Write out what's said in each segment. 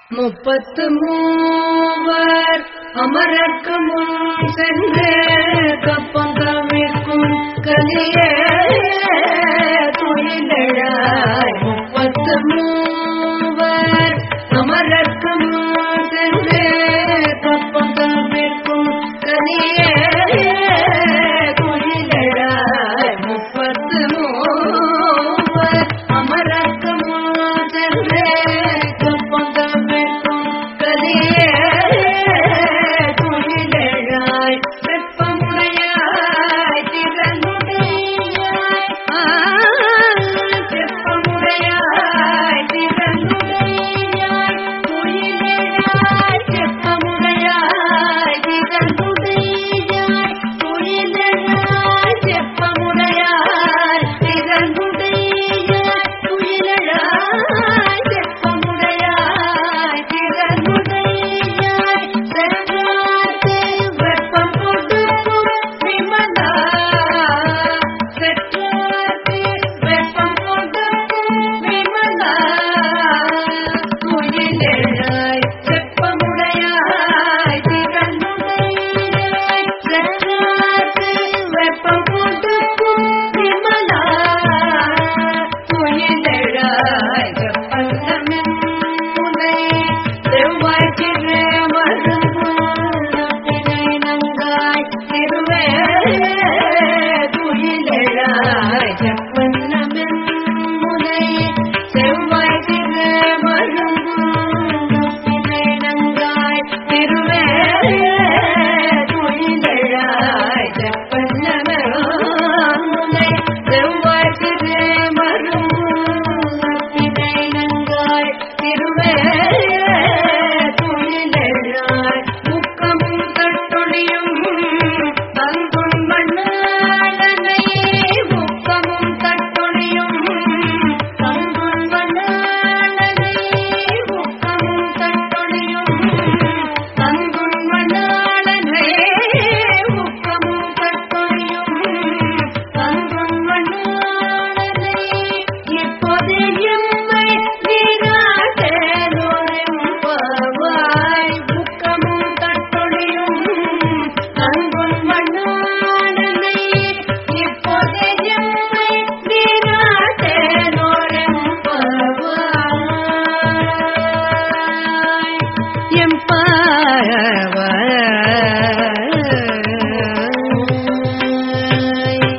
முப்பத்து மூவர் அமரர்க்கு முன் சென்று கப்பந்தமிழ்க்கும் கலியே துயிலழாய் முப்பத்து மூவர் அமரர்க்கு முன் சென்று கப்பந்தமிழ்க்கும் கலியே துயிலழாய் முப்பத்து மூவர் அமரர்க்கு முன் சென்று கப்பந்தமிழ்க்கும் கலியே துயிலழாய் வெப்பமுடையாய் திறனுடையாய் ஆ, வெப்பமுடையாய் திறனுடையாய் துயிலழாய் வெப்பமுடையாய் திறனுடையாய் துயிலழாய் வெப்பமுடையாய் திறனுடையாய் துயிலழாய் வெப்பமுடையாய் திறனுடையாய் சென்றார்க்கு வெப்பம் கொடுக்கும் விமலா சென்றார்க்கு வெப்பம் கொடுக்கும் விமலா துயிலழாய் வெப்பமுடையாய் திறனுடையாய் சென்றார்க்கு வெப்பம் கொடுக்கும் விமலா துயிலழாய் வெப்பந்தமென் முனை செவ்வாய் திரு மருந்தினை நங்காய் திருவே துயிலழாய் செப்பன்னமென் முனை செவ்வாய் திரு மருந்தினை நங்காய் திருவே துயிலழாய் செப்பன்னமென் முனை செவ்வாய் திரு மருந்தினை நங்காய் திருவே துயிலழாய் முக்கமும் தட்டொழியும் தங்குள் மண்ணாளனை முக்கமும் தட்டொழியும் தங்குள் மண்ணாளனை முக்கமும் தட்டொழியும் தங்குள் மண்ணாளனை முக்கமும் தட்டொழியும் தங்குள் மண்ணாளனை இப்போது எம்மை நீராட்டலோரெம்பாவாய் முக்கமும் தட்டொழியும் தங்குள் மண்ணாளனை இப்போது எம்மை நீராட்டலோரெம்பாவாய் எம்பாவாய்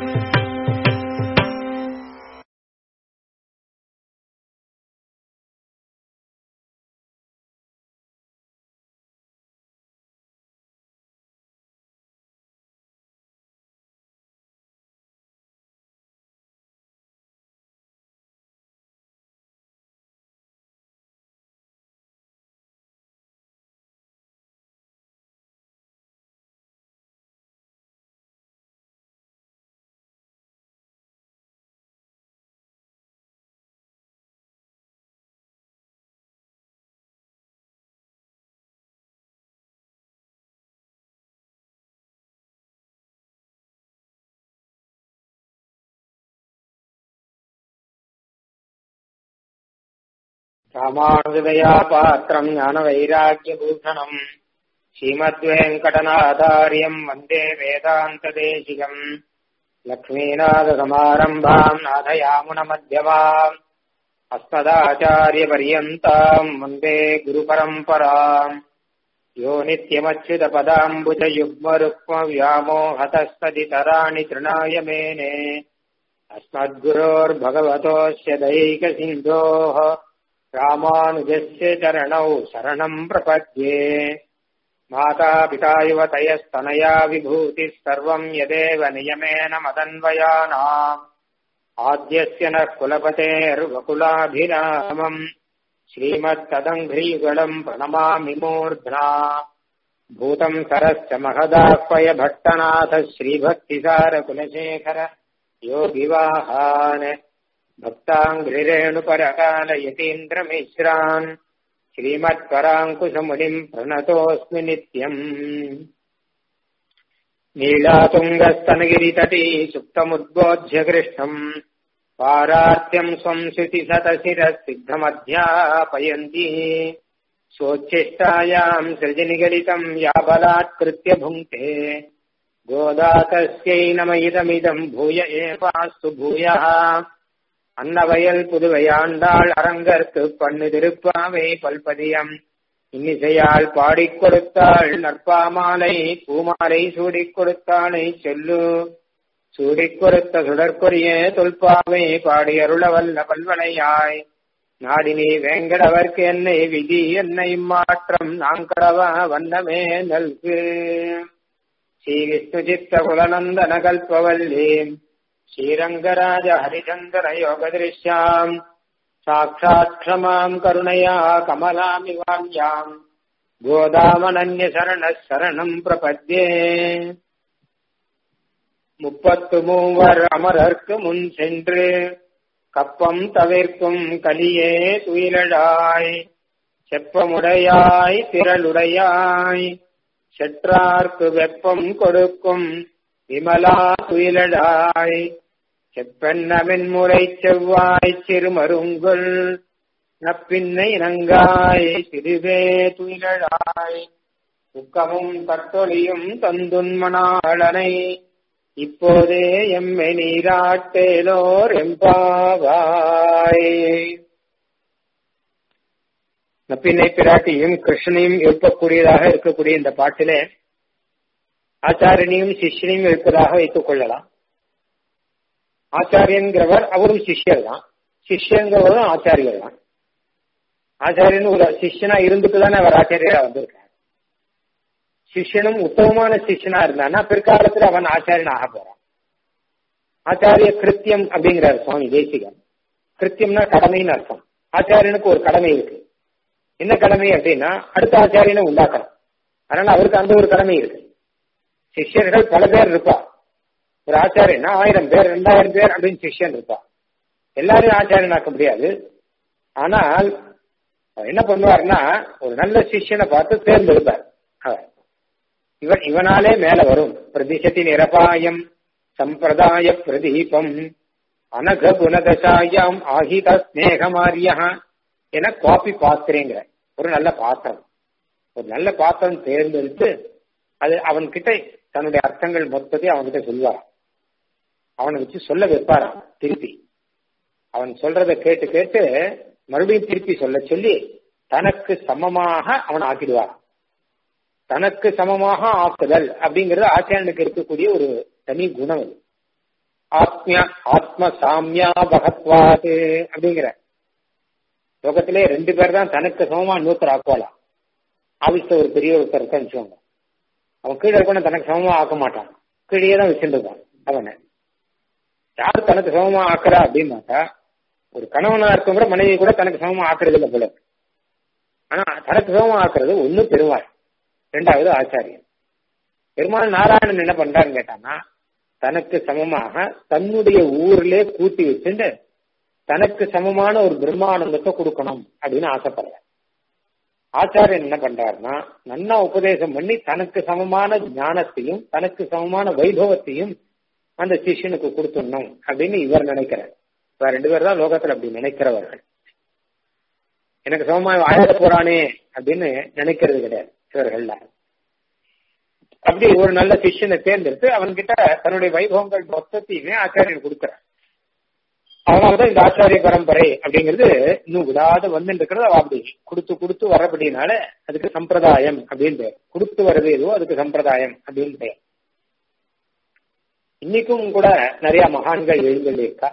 ராமானுஜதயா பாத்திரம் ஞானவைராக்கியபூஷணம் ஸ்ரீமத்வேங்கடநாதாரியம் வந்தே வேதாந்ததேசிகம் லக்ஷ்மீநாதசமாரம்பாம் நாதயாமுனமध्यமாம் अस्मदाचार्यपर्यन्ताम् वन्दे गुरुपरम्पराम् यो नित्यमच्युतपदाम्बुजयुग्मरुक्मव्यामोहतस्तदितराणि तृणाय मेने अस्मद्गुरोर्भगवतोऽस्य दैकसिन्धोः रामानुजस्य चरणौ शरणम् प्रपद्ये मातापिता युवतयस्तनया विभूतिः सर्वम् यदेव नियमेन मदन्वयानाम् आद्यस्य नः कुलपतेर्वकुलाभिरामम् श्रीमत्तदङ्घ्रीयुगलम् प्रणमामि मूर्ध्ना भूतम् सरश्च महदाह्वय भट्टनाथ श्रीभक्तिसारकुलशेखर योगिवाहान् भक्ताङ्घ्रिरेणुपरकालयतीन्द्रमिश्रान् श्रीमत्पराङ्कुशमुनिम् प्रणतोऽस्मि नित्यम् नीलातुङ्गस्तनगिरितटी सुप्तमुद्बोध्य कृष्णम् पारार्त्यम् स्वम् श्रुतिशतशिरः सिद्धमध्यापयन्ती स्वोच्छिष्टायाम् सृजनिगलितम् याबलात्कृत्य भुङ्क्ते गोदा तस्यै नमयिदमिदम् भूय एवास्तु भूयः அன்னவயல் புதுவையாண்டாள் அரங்கற்கு பண்ணு திருப்பாவை பல்பதியம் இன்னிசையால் பாடிக் கொடுத்தாள் நற்பாமாலை பூமாலை சூடிக் கொடுத்தாளை சொல்லு சூடிக் கொடுத்த சுடற்கொரிய தொல்பாவை பாடி அருளவல்ல பல்வனையாய் நாடினி வேங்கடவர்க்கு என்னை விதி என்னை மாற்றம் நாங்கடவா வண்ணமே நல்கு ஸ்ரீ விஷ்ணு சித்த குலநந்தன கல்பவல்லி श्रीरङ्गराज हरिचन्दन योगदृश्याम् साक्षात् क्षमाम् करुणया कमलामिवान्याम् गोदामनन्यशरणः शरणम् प्रपद्ये முப்பத்து மூவர் அமரர்க்கு முன் சென்று கப்பம் தவிர்க்கும் கலியே துயிலழாய் செப்பமுடையாய் திரளுடையாய் செற்றார்க்கு வெப்பம் கொடுக்கும் விமலா துயிலடாய் செப்பெண்ணமின் முறை செவ்வாய் சிறுமருங்குள் நப்பின்னை இனங்காய் சிறுவே துயிலடாய் துக்கமும் கட்டொழியும் தந்துன்மணாளனை இப்போதே எம்மை நீராட்டேலோர் எம்பாவாய் நப்பின்னை பிராட்டியும் கிருஷ்ணனையும் எழுப்பக்கூடியதாக இருக்கக்கூடிய இந்த பாட்டிலே ஆச்சாரியனையும் சிஷ்யனையும் இருப்பதாக வைத்துக் கொள்ளலாம் ஆச்சாரியன்கிறவர் அவரும் சிஷ்யர் தான் சிஷ்யங்கிறவரும் ஆச்சாரியர் தான் ஆச்சாரியன் ஒரு சிஷ்யனா இருந்துட்டு தானே அவர் ஆச்சாரியரா வந்திருக்கார் சிஷ்யனும் உத்தமமான சிஷ்யனா இருந்தான்னா பிற்காலத்துல அவன் ஆச்சாரியன் ஆக போறான் ஆச்சாரிய கிருத்தியம் அப்படிங்கிறார் சுவாமி தேசிகன் கிருத்தியம்னா கடமைன்னு அர்த்தம் ஆச்சாரியனுக்கு ஒரு கடமை இருக்கு என்ன கடமை அப்படின்னா அடுத்த ஆச்சாரியனை உண்டாக்கணும் அதனால அவருக்கு அந்த ஒரு கடமை இருக்கு சிஷ்யர்கள் பல பேர் இருப்பா ஒரு ஆச்சாரியனா ஆயிரம் பேர் ரெண்டாயிரம் பேர் அப்படின்னு சிஷ்யன் இருப்பா எல்லாரையும் ஆச்சாரியனாக்க முடியாது ஆனால் என்ன பண்ணுவார்னா ஒரு நல்ல சிஷ்யனை பார்த்து தேர்ந்தெடுப்பார் அவர் இவன் இவனாலே மேல வரும் பிரதிசதி நிரபாயம் சம்பிரதாய பிரதீபம் அனக குணதசாயம் ஆகித ஸ்நேகமாரியா என காப்பி பாத்திரங்கிற ஒரு நல்ல பாத்திரம் ஒரு நல்ல பாத்திரம் தேர்ந்தெடுத்து அது அவன்கிட்ட தன்னுடைய அர்த்தங்கள் மொத்தத்தையும் அவன்கிட்ட சொல்வாராம் அவனை வச்சு சொல்ல வைப்பாராம் திருப்பி அவன் சொல்றத கேட்டு கேட்டு மறுபடியும் திருப்பி சொல்ல சொல்லி தனக்கு சமமாக அவன் ஆக்கிடுவார் தனக்கு சமமாக ஆக்குதல் அப்படிங்கிறது ஆச்சாரியனுக்கு இருக்கக்கூடிய ஒரு தனி குணம் அது ஆத்மியா ஆத்ம சாமியா பகத்வாது அப்படிங்கிற லோகத்திலே ரெண்டு பேர் தான் தனக்கு சமமா நூத்தர் ஆக்குவாளாம் ஆபீஸ்ல ஒரு பெரிய ஒருத்தர் இருக்கான்னு வச்சுக்கோங்க அவன் கீழே இருக்கணும் தனக்கு சமமா ஆக்க மாட்டான் கீழே தான் வச்சுருப்பான் அவனை யார் தனக்கு சமமா ஆக்குறா அப்படின்னாக்கா ஒரு கணவனா இருக்கும் கூட மனைவி கூட தனக்கு சமமா ஆக்குறது இல்லை போல ஆனா தனக்கு சமமா ஆக்குறது ஒண்ணு பெருமாள் ரெண்டாவது ஆச்சாரியன் பெருமாள் நாராயணன் என்ன பண்றாருன்னு கேட்டான்னா தனக்கு சமமாக தன்னுடைய ஊர்ல கூட்டி வச்சுட்டு தனக்கு சமமான ஒரு பிரம்மானந்தத்தை கொடுக்கணும் அப்படின்னு ஆசைப்படுற ஆச்சாரியன் என்ன பண்றாருன்னா நன்னா உபதேசம் பண்ணி தனக்கு சமமான ஞானத்தையும் தனக்கு சமமான வைபவத்தையும் அந்த சிஷ்யனுக்கு கொடுத்துடணும் அப்படின்னு இவர் நினைக்கிறார் இவர் ரெண்டு பேர் தான் லோகத்துல அப்படி நினைக்கிறவர்கள் எனக்கு சமமா ஆயிட போறானே அப்படின்னு நினைக்கிறது கிடையாது இவர்கள்ல அப்படி ஒரு நல்ல சிஷ்யனை தேர்ந்தெடுத்து அவன்கிட்ட தன்னுடைய வைபவங்கள் மொத்தத்தையுமே ஆச்சாரியன் கொடுக்கிறார் அதனாலதான் இந்த ஆச்சாரிய பரம்பரை அப்படிங்கிறது இன்னும் விடாத வந்துட்டு இருக்கிறது அவ அப்படி கொடுத்து கொடுத்து வரபடினால அதுக்கு சம்பிரதாயம் அப்படின்னு பேர் கொடுத்து வர்றது எதுவோ அதுக்கு சம்பிரதாயம் அப்படின்னு பெயர் இன்னைக்கும் கூட நிறைய மகான்கள் எழுந்தல் இருக்கா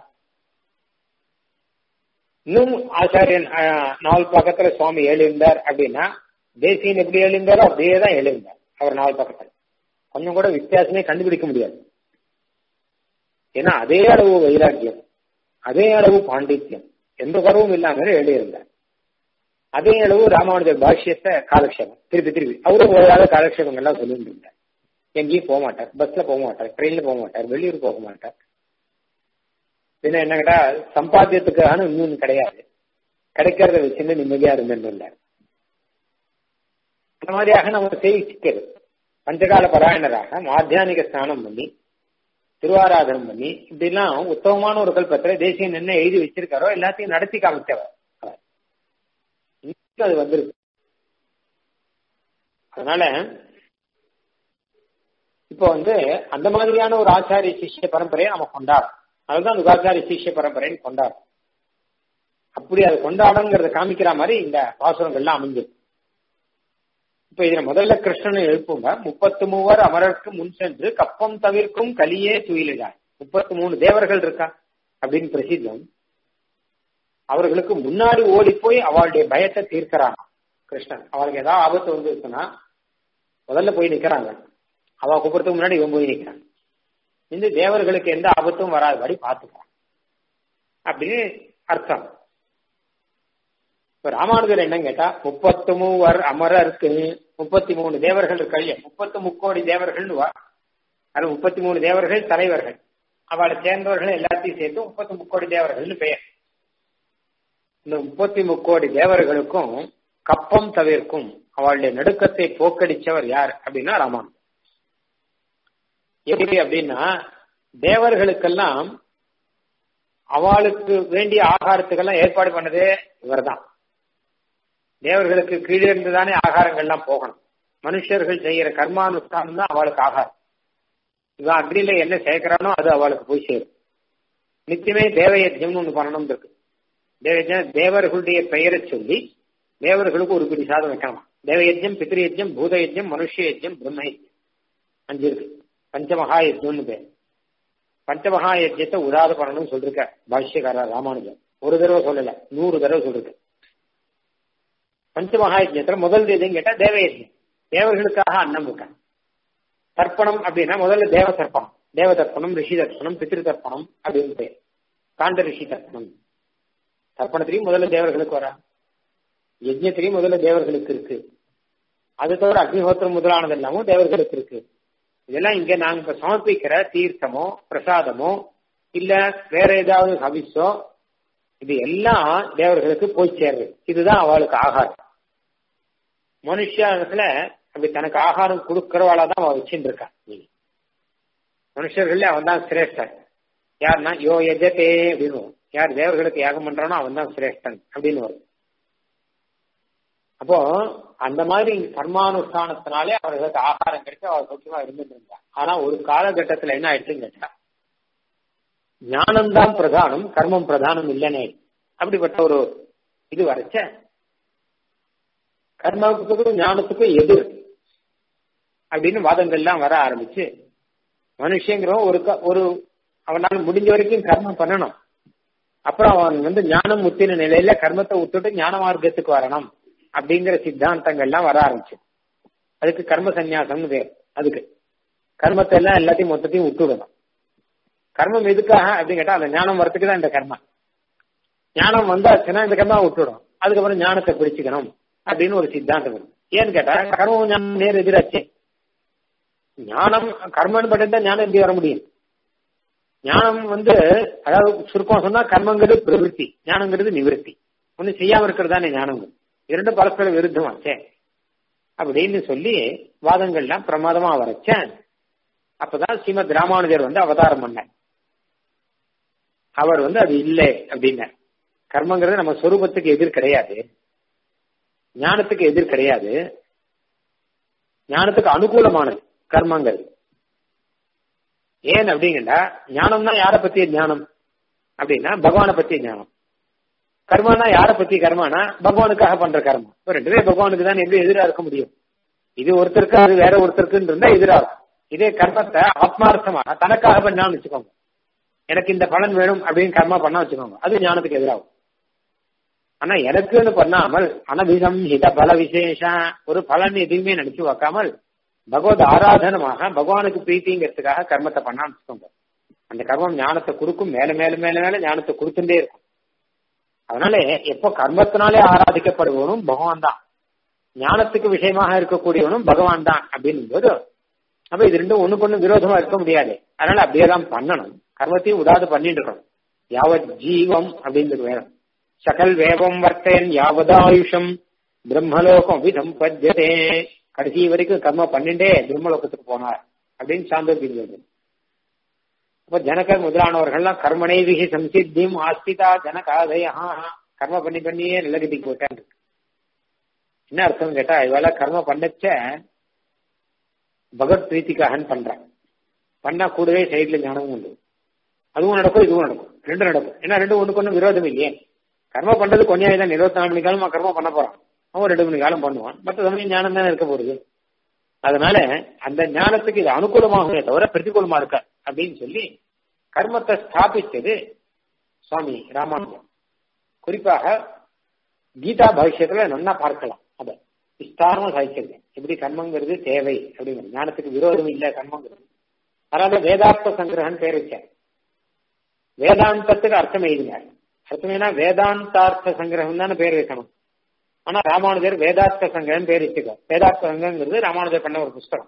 இன்னும் ஆச்சாரியன் நாலு பக்கத்துல சுவாமி எழுந்தார் அப்படின்னா தேசியன் எப்படி எழுந்தாரோ அப்படியே தான் எழுந்தார் அவர் நாலு பக்கத்துல கொஞ்சம் கூட வித்தியாசமே கண்டுபிடிக்க முடியாது ஏன்னா அதே அளவு வைராக்கியம் அதே அளவு பாண்டித்யம் எந்த குறவும் இல்லாமல் எழுதியிருந்தார் அதே அளவு ராமானுஜர் பாஷ்யத்தை காலக்ஷேபம் திருப்பி திருப்பி அவரும் ஒரு காலக்ஷேபங்கள்லாம் சொல்லிட்டு இருந்தார் எங்கேயும் போக மாட்டார் பஸ்ல போக மாட்டார் ட்ரெயின்ல போக மாட்டார் வெளியூர் போக மாட்டார் பின்ன என்ன கேட்டா சம்பாத்தியத்துக்கான இன்னொன்னு கிடையாது கிடைக்கிறத வச்சுன்னு நிம்மதியா இருந்திருந்தார் அந்த மாதிரியாக நம்ம சேவிச்சுக்கிறது பஞ்சகால பராயணராக மாத்தியானிக ஸ்நானம் பண்ணி திருவாராதனம் பண்ணி இப்படிலாம் உத்தமமான ஒரு கல்பத்துல தேசியம் என்ன எழுதி வச்சிருக்காரோ எல்லாத்தையும் நடத்தி காமிச்சவர் அது வந்திருக்கு அதனால இப்போ வந்து அந்த மாதிரியான ஒரு ஆச்சாரிய சிஷ்ய பரம்பரையை நம்ம கொண்டாடும் அதுதான் யுகாச்சாரிய சிஷ்ய பரம்பரைன்னு கொண்டாடும் அப்படி அதை கொண்டாடங்கிறத காமிக்கிற மாதிரி இந்த பாசுரங்கள்லாம் அமைஞ்சது இப்ப இதுல முதல்ல கிருஷ்ணனை எழுப்புங்க முப்பத்து மூவர் அமரருக்கு முன் சென்று கப்பம் தவிர்க்கும் கலியே துயிலிடாய் முப்பத்து மூணு தேவர்கள் இருக்கா அப்படின்னு பிரசித்தம் அவர்களுக்கு முன்னாடி ஓடி போய் அவளுடைய பயத்தை தீர்க்கிறாங்க கிருஷ்ணன் அவளுக்கு ஏதாவது ஆபத்து வந்து இருக்குன்னா முதல்ல போய் நிக்கிறாங்க அவ கூப்பிடறதுக்கு முன்னாடி இவன் போய் நிக்கிறான் இந்த தேவர்களுக்கு எந்த ஆபத்தும் வராதபடி பார்த்துக்கிறான் அப்படின்னு அர்த்தம் இப்ப ராமானுஜர் என்னன்னு கேட்டா முப்பத்து மூவர் அமரருக்கு முப்பத்தி மூணு தேவர்கள் இருக்கைய முப்பத்து முக்கோடி தேவர்கள்னு வா அது முப்பத்தி மூணு தேவர்கள் தலைவர்கள் அவளை சேர்ந்தவர்கள் எல்லாத்தையும் சேர்த்து முப்பத்தி முக்கோடி தேவர்கள்னு பெயர் இந்த முப்பத்தி முக்கோடி தேவர்களுக்கும் கப்பம் தவிர்க்கும் அவளுடைய நடுக்கத்தை போக்கடிச்சவர் யார் அப்படின்னா ராமானுஜர் எப்படி அப்படின்னா தேவர்களுக்கெல்லாம் அவளுக்கு வேண்டிய ஆகாரத்துக்கெல்லாம் ஏற்பாடு பண்ணதே இவர்தான் தேவர்களுக்கு கீழே இருந்து தானே ஆகாரங்கள்லாம் போகணும் மனுஷர்கள் செய்யற கர்மானுஷ்டானம் தான் அவளுக்கு ஆகாரம் இவன் அக்னியில என்ன சேர்க்கிறானோ அது அவளுக்கு போய் சேரும் நித்தியமே தேவயஜம்னு ஒண்ணு பண்ணணும் இருக்கு தேவயஜம் தேவர்களுடைய பெயரை சொல்லி தேவர்களுக்கு ஒரு பிடி சாதம் வைக்கணும் தேவயஜம் பித்ருயஜம் பூதயஜம் மனுஷ யஜ்யம் பிரம்ம யஜ்யம் அஞ்சு இருக்கு பஞ்சமகா யஜ்யம்னு பேர் பஞ்சமகா யஜ்யத்தை உதாத பண்ணணும்னு சொல்லிருக்க பாஷ்யக்காரர் ராமானுஜன் ஒரு தடவை சொல்லல நூறு தடவை சொல்லிருக்க பஞ்சமகா யஜ்யத்துல முதல் எதுன்னு கேட்டா தேவயஜ்யம் தேவர்களுக்காக அன்னம் இருக்க தர்ப்பணம் அப்படின்னா முதல்ல தேவ தர்ப்பணம் தேவ தர்ப்பணம் ரிஷி தர்ப்பணம் பித்ரு தர்ப்பணம் அப்படின்னு பேர் காண்ட ரிஷி தர்ப்பணம் தர்ப்பணத்திலையும் முதல்ல தேவர்களுக்கு வரா யஜ்யத்திலையும் முதல்ல தேவர்களுக்கு இருக்கு அது தவிர அக்னிஹோத்திரம் முதலானது எல்லாமும் தேவர்களுக்கு இருக்கு இதெல்லாம் இங்க நாங்க இப்ப சமர்ப்பிக்கிற தீர்த்தமோ பிரசாதமோ இல்ல வேற ஏதாவது ஹவிஸோ இது எல்லாம் தேவர்களுக்கு போய் சேர்றது இதுதான் அவளுக்கு ஆகாரம் மனுஷத்துல அப்படி தனக்கு ஆகாரம் கொடுக்கறவாளா தான் அவன் வச்சுட்டு இருக்கா மனுஷர்கள்ல அவன் தான் சிரேஷ்டன் யாருன்னா யோ எஜத்தே அப்படின்னு வரும். யார் தேவர்களுக்கு யாகம் பண்றானோ அவன் தான் சிரேஷ்டன் அப்படின்னு வரும் அப்போ அந்த மாதிரி கர்மானுஷ்டானத்தினாலே அவர்களுக்கு ஆகாரம் கிடைச்சு அவர் சௌக்கியமா இருந்துட்டு இருந்தா ஆனா ஒரு காலகட்டத்துல என்ன ஆயிடுச்சுன்னு கேட்டா ஞானம்தான் பிரதானம் கர்மம் பிரதானம் இல்லைனே அப்படிப்பட்ட ஒரு இது வரைச்ச கர்மாவுக்கும் ஞானத்துக்கும் எதிர் அப்படின்னு வாதங்கள்லாம் வர ஆரம்பிச்சு மனுஷங்கிறவன் ஒரு க- ஒரு அவனால முடிஞ்ச வரைக்கும் கர்மம் பண்ணணும் அப்புறம் அவன் வந்து ஞானம் முத்தின நிலையில கர்மத்தை விட்டுட்டு ஞான மார்க்கத்துக்கு வரணும் அப்படிங்கிற சித்தாந்தங்கள்லாம் வர ஆரம்பிச்சு அதுக்கு கர்ம சந்நியாசம்னு பேர் அதுக்கு கர்மத்தை எல்லாம் எல்லாத்தையும் மொத்தத்தையும் விட்டுடணும் கர்மம் எதுக்காக அப்படின்னு கேட்டா அந்த ஞானம் வரத்துக்கு தான் இந்த கர்மம் ஞானம் வந்தாச்சுன்னா இந்த கர்மா விட்டுடும் அதுக்கப்புறம் ஞானத்தை பிடிச்சுக்கணும் அப்படின்னு ஒரு சித்தாந்தம் இருக்கு ஏன்னு கேட்டா கர்மம் ஞானம் நேர் எதிராச்சு ஞானம் கர்மன்னு பட்டு ஞானம் எப்படி வர முடியும் ஞானம் வந்து அதாவது சுருக்கம் சொன்னா கர்மங்கிறது பிரவருத்தி ஞானங்கிறது நிவிருத்தி ஒண்ணு செய்யாம இருக்கிறது தானே ஞானங்கள் இரண்டும் பரஸ்பர விருத்தமாச்சே அப்படின்னு சொல்லி வாதங்கள்லாம் பிரமாதமா வரைச்சேன் அப்பதான் ஸ்ரீமத் ராமானுஜர் வந்து அவதாரம் பண்ணார் அவர் வந்து அது இல்லை அப்படின்னார் கர்மங்கிறது நம்ம சொரூபத்துக்கு எதிர் கிடையாது ஞானத்துக்கு எதிர் கிடையாது ஞானத்துக்கு அனுகூலமானது கர்மங்கிறது ஏன் அப்படிங்கடா ஞானம்னா யாரை பத்திய ஞானம் அப்படின்னா பகவானை பத்திய ஞானம் கர்மானா யாரை பத்தி கர்மானா பகவானுக்காக பண்ற கர்மம் இப்ப ரெண்டுமே பகவானுக்கு தான் எப்படி எதிரா இருக்க முடியும் இது ஒருத்தருக்கு அது வேற ஒருத்தருக்குன்னு இருந்தா எதிரா இருக்கும் இதே கர்மத்தை ஆத்மார்த்தமாக தனக்காக பண்ணான்னு வச்சுக்கோங்க எனக்கு இந்த பலன் வேணும் அப்படின்னு கர்மா பண்ணா வச்சுக்கோங்க அது ஞானத்துக்கு எதிராகும் ஆனா எனக்குன்னு பண்ணாமல் அனபிதம் ஹித பல விசேஷம் ஒரு பலன் எதுவுமே நினைச்சு வைக்காமல் பகவத் ஆராதனமாக பகவானுக்கு பிரீத்திங்கிறதுக்காக கர்மத்தை பண்ணான்னு வச்சுக்கோங்க அந்த கர்மம் ஞானத்தை கொடுக்கும் மேல மேல மேல மேல ஞானத்தை கொடுத்துட்டே இருக்கும் அதனால எப்போ கர்மத்தினாலே ஆராதிக்கப்படுவனும் பகவான் தான் ஞானத்துக்கு விஷயமாக இருக்கக்கூடியவனும் பகவான் தான் அப்படின்னும் போது அப்ப இது ரெண்டும் ஒண்ணுக்கு ஒண்ணு விரோதமா இருக்க முடியாது அதனால அப்படியே தான் பண்ணணும் கர்மத்தையும் உதாது பண்ணிட்டு இருக்கணும் யாவத் ஜீவம் அப்படின்றது வேணும் சகல் வேகம் வர்த்தேன் யாவதாயுஷம் பிரம்மலோகம் விதம் பத்தியதே கடைசி வரைக்கும் கர்ம பண்ணிட்டே பிரம்மலோகத்துக்கு போனார் அப்படின்னு சாந்தோக்கியம் சொல்றது அப்ப ஜனகர் முதலானவர்கள்லாம் கர்மனை விகி சம்சித்தியும் ஆஸ்திதா ஜனகாதயா கர்ம பண்ணி பண்ணியே நிலகதிக்கு போயிட்டான் என்ன அர்த்தம் கேட்டா இவாள கர்ம பண்ணச்ச பகவத் பிரீத்திக்காகன்னு பண்றான் பண்ணா கூடவே சைட்ல ஞானமும் உண்டு அதுவும் நடக்கும் இதுவும் நடக்கும் ரெண்டும் நடக்கும் ஏன்னா ரெண்டும் ஒண்ணுக்கு ஒண்ணு விரோதம் இல்லையே கர்ம பண்றது கொஞ்சம் தான் இருபத்தி நாலு மணி காலம் கர்ம பண்ண போறான் அவன் ரெண்டு மணி காலம் பண்ணுவான் மற்ற சமயம் ஞானம் தானே இருக்க போகுது அதனால அந்த ஞானத்துக்கு இது அனுகூலமாகவே தவிர பிரதிகூலமா இருக்க அப்படின்னு சொல்லி கர்மத்தை ஸ்தாபிச்சது சுவாமி ராமானுஜன் குறிப்பாக கீதா பவிஷ்யத்துல நல்லா பார்க்கலாம் அத விஸ்தாரமா சாதிச்சிருக்கேன் எப்படி கர்மங்கிறது தேவை அப்படிங்கிறது ஞானத்துக்கு விரோதம் இல்ல கர்மங்கிறது அதனால வேதார்த்த சங்கிரகன் பேர் வச்சார் வேதாந்தத்துக்கு அர்த்தம் எழுதினார் அர்த்தம் என்ன வேதாந்தார்த்த சங்கிரகம் தானே பேர் வைக்கணும் ஆனா ராமானுஜர் வேதார்த்த சங்கிரகம் பேர் வச்சுக்க வேதார்த்த சங்கங்கிறது ராமானுஜர் பண்ண ஒரு புஸ்தகம்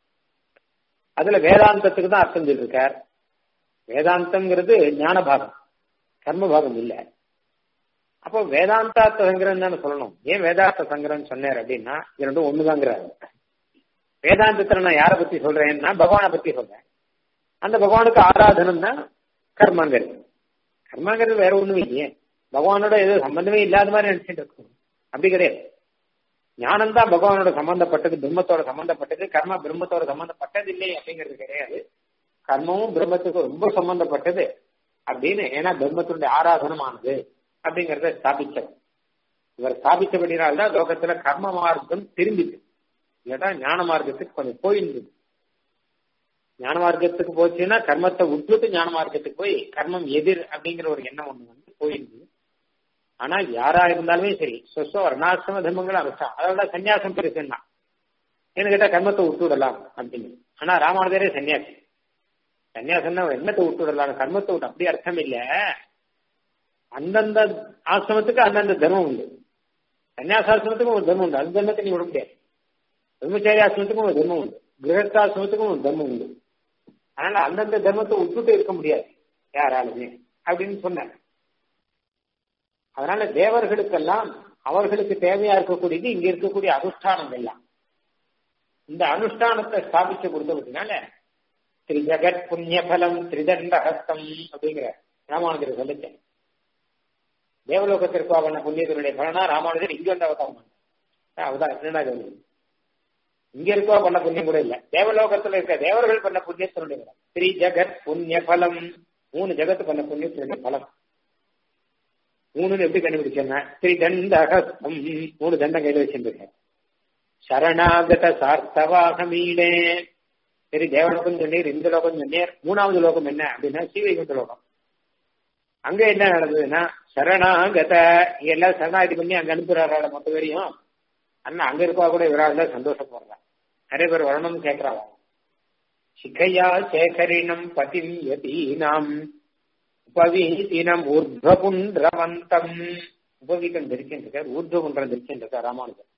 அதுல வேதாந்தத்துக்கு தான் அர்த்தம் சொல்லியிருக்கார் வேதாந்தம்ங்கிறது ஞான பாகம் கர்ம பாகம் இல்ல அப்போ வேதாந்தார்த்த சங்கிரகம் தானே சொல்லணும் ஏன் வேதார்த்த சங்கிரகம் சொன்னார் அப்படின்னா இது ரெண்டும் ஒண்ணுதாங்கிறாரு வேதாந்தத்துல நான் யாரை பத்தி சொல்றேன்னா பகவானை பத்தி சொல்றேன் அந்த பகவானுக்கு ஆராதனம் தான் கர்மங்கிறது கர்மங்கிறது வேற ஒண்ணும் இல்லையே பகவானோட எதுவும் சம்பந்தமே இல்லாத மாதிரி நினைச்சிட்டு இருக்கணும் அப்படி கிடையாது ஞானம் தான் பகவானோட சம்பந்தப்பட்டது பிரம்மத்தோட சம்பந்தப்பட்டது கர்ம பிரம்மத்தோட சம்பந்தப்பட்டது இல்லை அப்படிங்கிறது கிடையாது கர்மமும் பிரம்மத்துக்கு ரொம்ப சம்பந்தப்பட்டது அப்படின்னு ஏன்னா பிரம்மத்தினுடைய ஆராதனமானது அப்படிங்கறத ஸ்தாபிச்சவர் இவர் ஸ்தாபிச்சபடினால்தான் லோகத்துல கர்ம மார்க்கம் திரும்பிது இல்லாட்டா ஞான மார்க்கத்துக்கு கொஞ்சம் போயிருந்தது ஞான மார்க்கத்துக்கு போச்சுன்னா கர்மத்தை விட்டுட்டு ஞான மார்க்கத்துக்கு போய் கர்மம் எதிர் அப்படிங்கிற ஒரு எண்ணம் ஒண்ணு வந்து போயிருந்தது ஆனா யாரா இருந்தாலுமே சரி சொசோ வர்ணாசிரம தர்மங்கள் அவசியம் அதோட சன்னியாசம் பெருசுன்னா என்ன கேட்டா கர்மத்தை விட்டு விடலாம் அப்படின்னு ஆனா ராமானுஜரே சன்னியாசி சன்னியாசம்னா எண்ணத்தை விட்டு விடலாம் கர்மத்தை விட்டு அப்படி அர்த்தம் இல்ல அந்தந்த ஆசிரமத்துக்கு அந்தந்த தர்மம் உண்டு சன்னியாசாசிரமத்துக்கும் ஒரு தர்மம் உண்டு அந்த தர்மத்தை நீ விட முடியாது பிரம்மச்சாரி ஆசிரமத்துக்கும் ஒரு தர்மம் உண்டு கிரகஸ்தாசிரமத்துக்கும் ஒரு தர்மம் உண்டு அதனால அந்தந்த தர்மத்தை விட்டுட்டு இருக்க முடியாது யாராலுமே அப்படின்னு சொன்னார் அதனால தேவர்களுக்கெல்லாம் அவர்களுக்கு தேவையா இருக்கக்கூடியது இங்க இருக்கக்கூடிய அனுஷ்டானம் எல்லாம் இந்த அனுஷ்டானத்தை ஸ்தாபிச்சு கொடுத்ததுனால திரு ஜெகத் புண்ணியபலம் திரிதண்டஹஸ்தம் அப்படிங்கிற ராமானுஜர் சொல்லிச்சேன் தேவலோகத்திற்கு பண்ண புண்ணியத்தினுடைய பலனா ராமானுஜர் இங்க வந்து அவதாரம் பண்ணார் அவதாரம் இரண்டாவது இங்க இருக்கவா பண்ண புண்ணியம் கூட இல்ல தேவலோகத்துல இருக்க தேவர்கள் பண்ண புண்ணியத்தினுடைய பலம் ஸ்ரீ ஜெகத் புண்ணிய பலம் மூணு ஜெகத்து பண்ண புண்ணியத்தினுடைய பலம் மூணுன்னு எப்படி கண்டுபிடிச்சேன்னா ஸ்ரீ தண்டகஸ்தம் மூணு தண்டம் கையில வச்சிருக்கேன் சரணாகத சார்த்தவாகமீடே சரி தேவலோகம் சொன்னீர் இந்த லோகம் சொன்னீர் மூணாவது லோகம் என்ன அப்படின்னா ஸ்ரீவைகுண்ட லோகம் அங்க என்ன நடந்ததுன்னா சரணாகத எல்லாம் சரணாகதி பண்ணி அங்க அனுப்புறாரு மொத்த பேரையும் அண்ணா அங்க இருக்கவா கூட இவரால் சந்தோஷப்படுறாங்க நிறைய பேர் வரணும்னு கேட்கறாங்க சிக்கையா சேகரினம் பதிம் யதீனாம் உபவீதினம் ஊர்துவபுன்றவந்தம் உபவீதம் தரிச்சுருக்கார் ஊர்துவபுன்றம் தரிச்சுருக்கார் ராமானுஜர்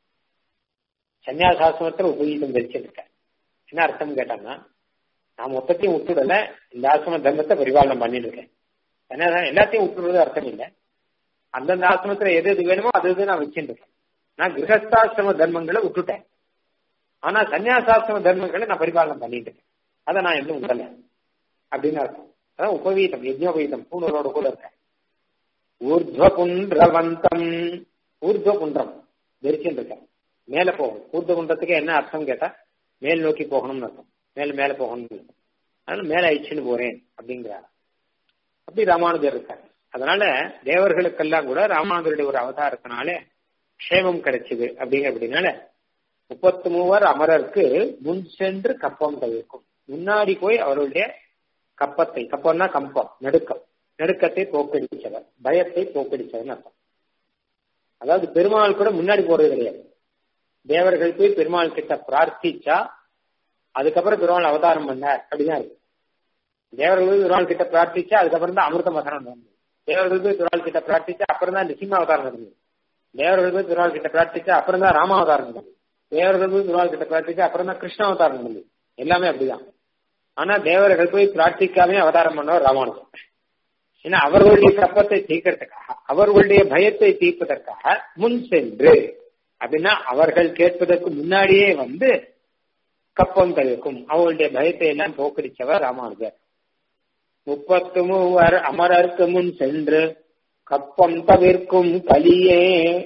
சன்னியாசாசிரமத்தில் உபவீதம் தரிச்சுருக்கார் என்ன அர்த்தம் கேட்டாங்கன்னா நான் மொத்தத்தையும் விட்டுடல இந்த ஆசிரம தர்மத்தை பரிபாலனம் பண்ணிட்டு இருக்கேன் சன்னியாசம் எல்லாத்தையும் விட்டுடுறது அர்த்தம் இல்லை அந்தந்த ஆசிரமத்துல எது எது வேணுமோ அது இது நான் வச்சுட்டு இருக்கேன் நான் கிரகஸ்தாசிரம தர்மங்களை விட்டுட்டேன் ஆனா சன்னியாசாசிரம தர்மங்களை நான் பரிபாலனம் பண்ணிட்டு இருக்கேன் அதை நான் இன்னும் விடல அப்படின்னு அர்த்தம் அதான் உபவீதம் யஜ்னோபவீதம் பூணூரோட கூட இருக்கேன் ஊர்துவ புன்றவந்தம் ஊர்துவ புன்றம் தரிச்சுட்டு இருக்கேன் மேல போகணும் ஊர்துவ குன்றத்துக்கு என்ன அர்த்தம் கேட்டா மேல் நோக்கி போகணும்னு அர்த்தம் மேல மேல போகணும்னு அர்த்தம் அதனால மேல அழிச்சுன்னு போறேன் அப்படிங்கிறார் அப்படி ராமானுஜர் இருக்கார் அதனால தேவர்களுக்கெல்லாம் கூட ராமானுஜருடைய ஒரு அவதாரத்தினாலே க்ஷேமம் கிடைச்சது அப்படிங்க அப்படின்னால முப்பத்து மூவர் அமரருக்கு முன் சென்று கப்பம் தவிர்க்கும் முன்னாடி போய் அவருடைய கப்பத்தை கப்பம்னா கம்பம் நடுக்கம் நடுக்கத்தை போக்கடிச்சவர் பயத்தை போக்கடிச்சவர்னு அர்த்தம் அதாவது பெருமாள் கூட முன்னாடி போறது கிடையாது தேவர்கள் போய் பெருமாள் கிட்ட பிரார்த்திச்சா அதுக்கப்புறம் பெருமாள் அவதாரம் பண்ணார் அப்படிதான் இருக்கு தேவர்கள் போய் பெருமாள் கிட்ட பிரார்த்திச்சா அதுக்கப்புறம் தான் அமிர்த மசனம் நடந்தது தேவர்கள் போய் பெருமாள் கிட்ட பிரார்த்திச்சா அப்புறம் தான் நிசிம்ம அவதாரம் நடந்தது தேவர்கள் போய் பெருமாள் கிட்ட பிரார்த்திச்சா அப்புறம் தான் ராமாவதாரம் நடந்தது தேவர்கள் போய் பெருமாள் கிட்ட பிரார்த்திச்சா அப்புறம் தான் கிருஷ்ண அவதாரம் நடந்தது எல்லாமே அப்படிதான் ஆனா தேவர்கள் போய் பிரார்த்திக்காமே அவதாரம் பண்ணவர் ராமானுஜன் ஏன்னா அவர்களுடைய கப்பத்தை தீர்க்கறதுக்காக அவர்களுடைய பயத்தை தீர்ப்பதற்காக முன் சென்று அப்படின்னா அவர்கள் கேட்பதற்கு முன்னாடியே வந்து கப்பம் தவிர்க்கும் அவர்களுடைய பயத்தை எல்லாம் போக்கடிச்சவர் ராமானுஜர் முப்பத்து மூவர் அமரருக்கு முன் சென்று கப்பம் தவிர்க்கும் கலியே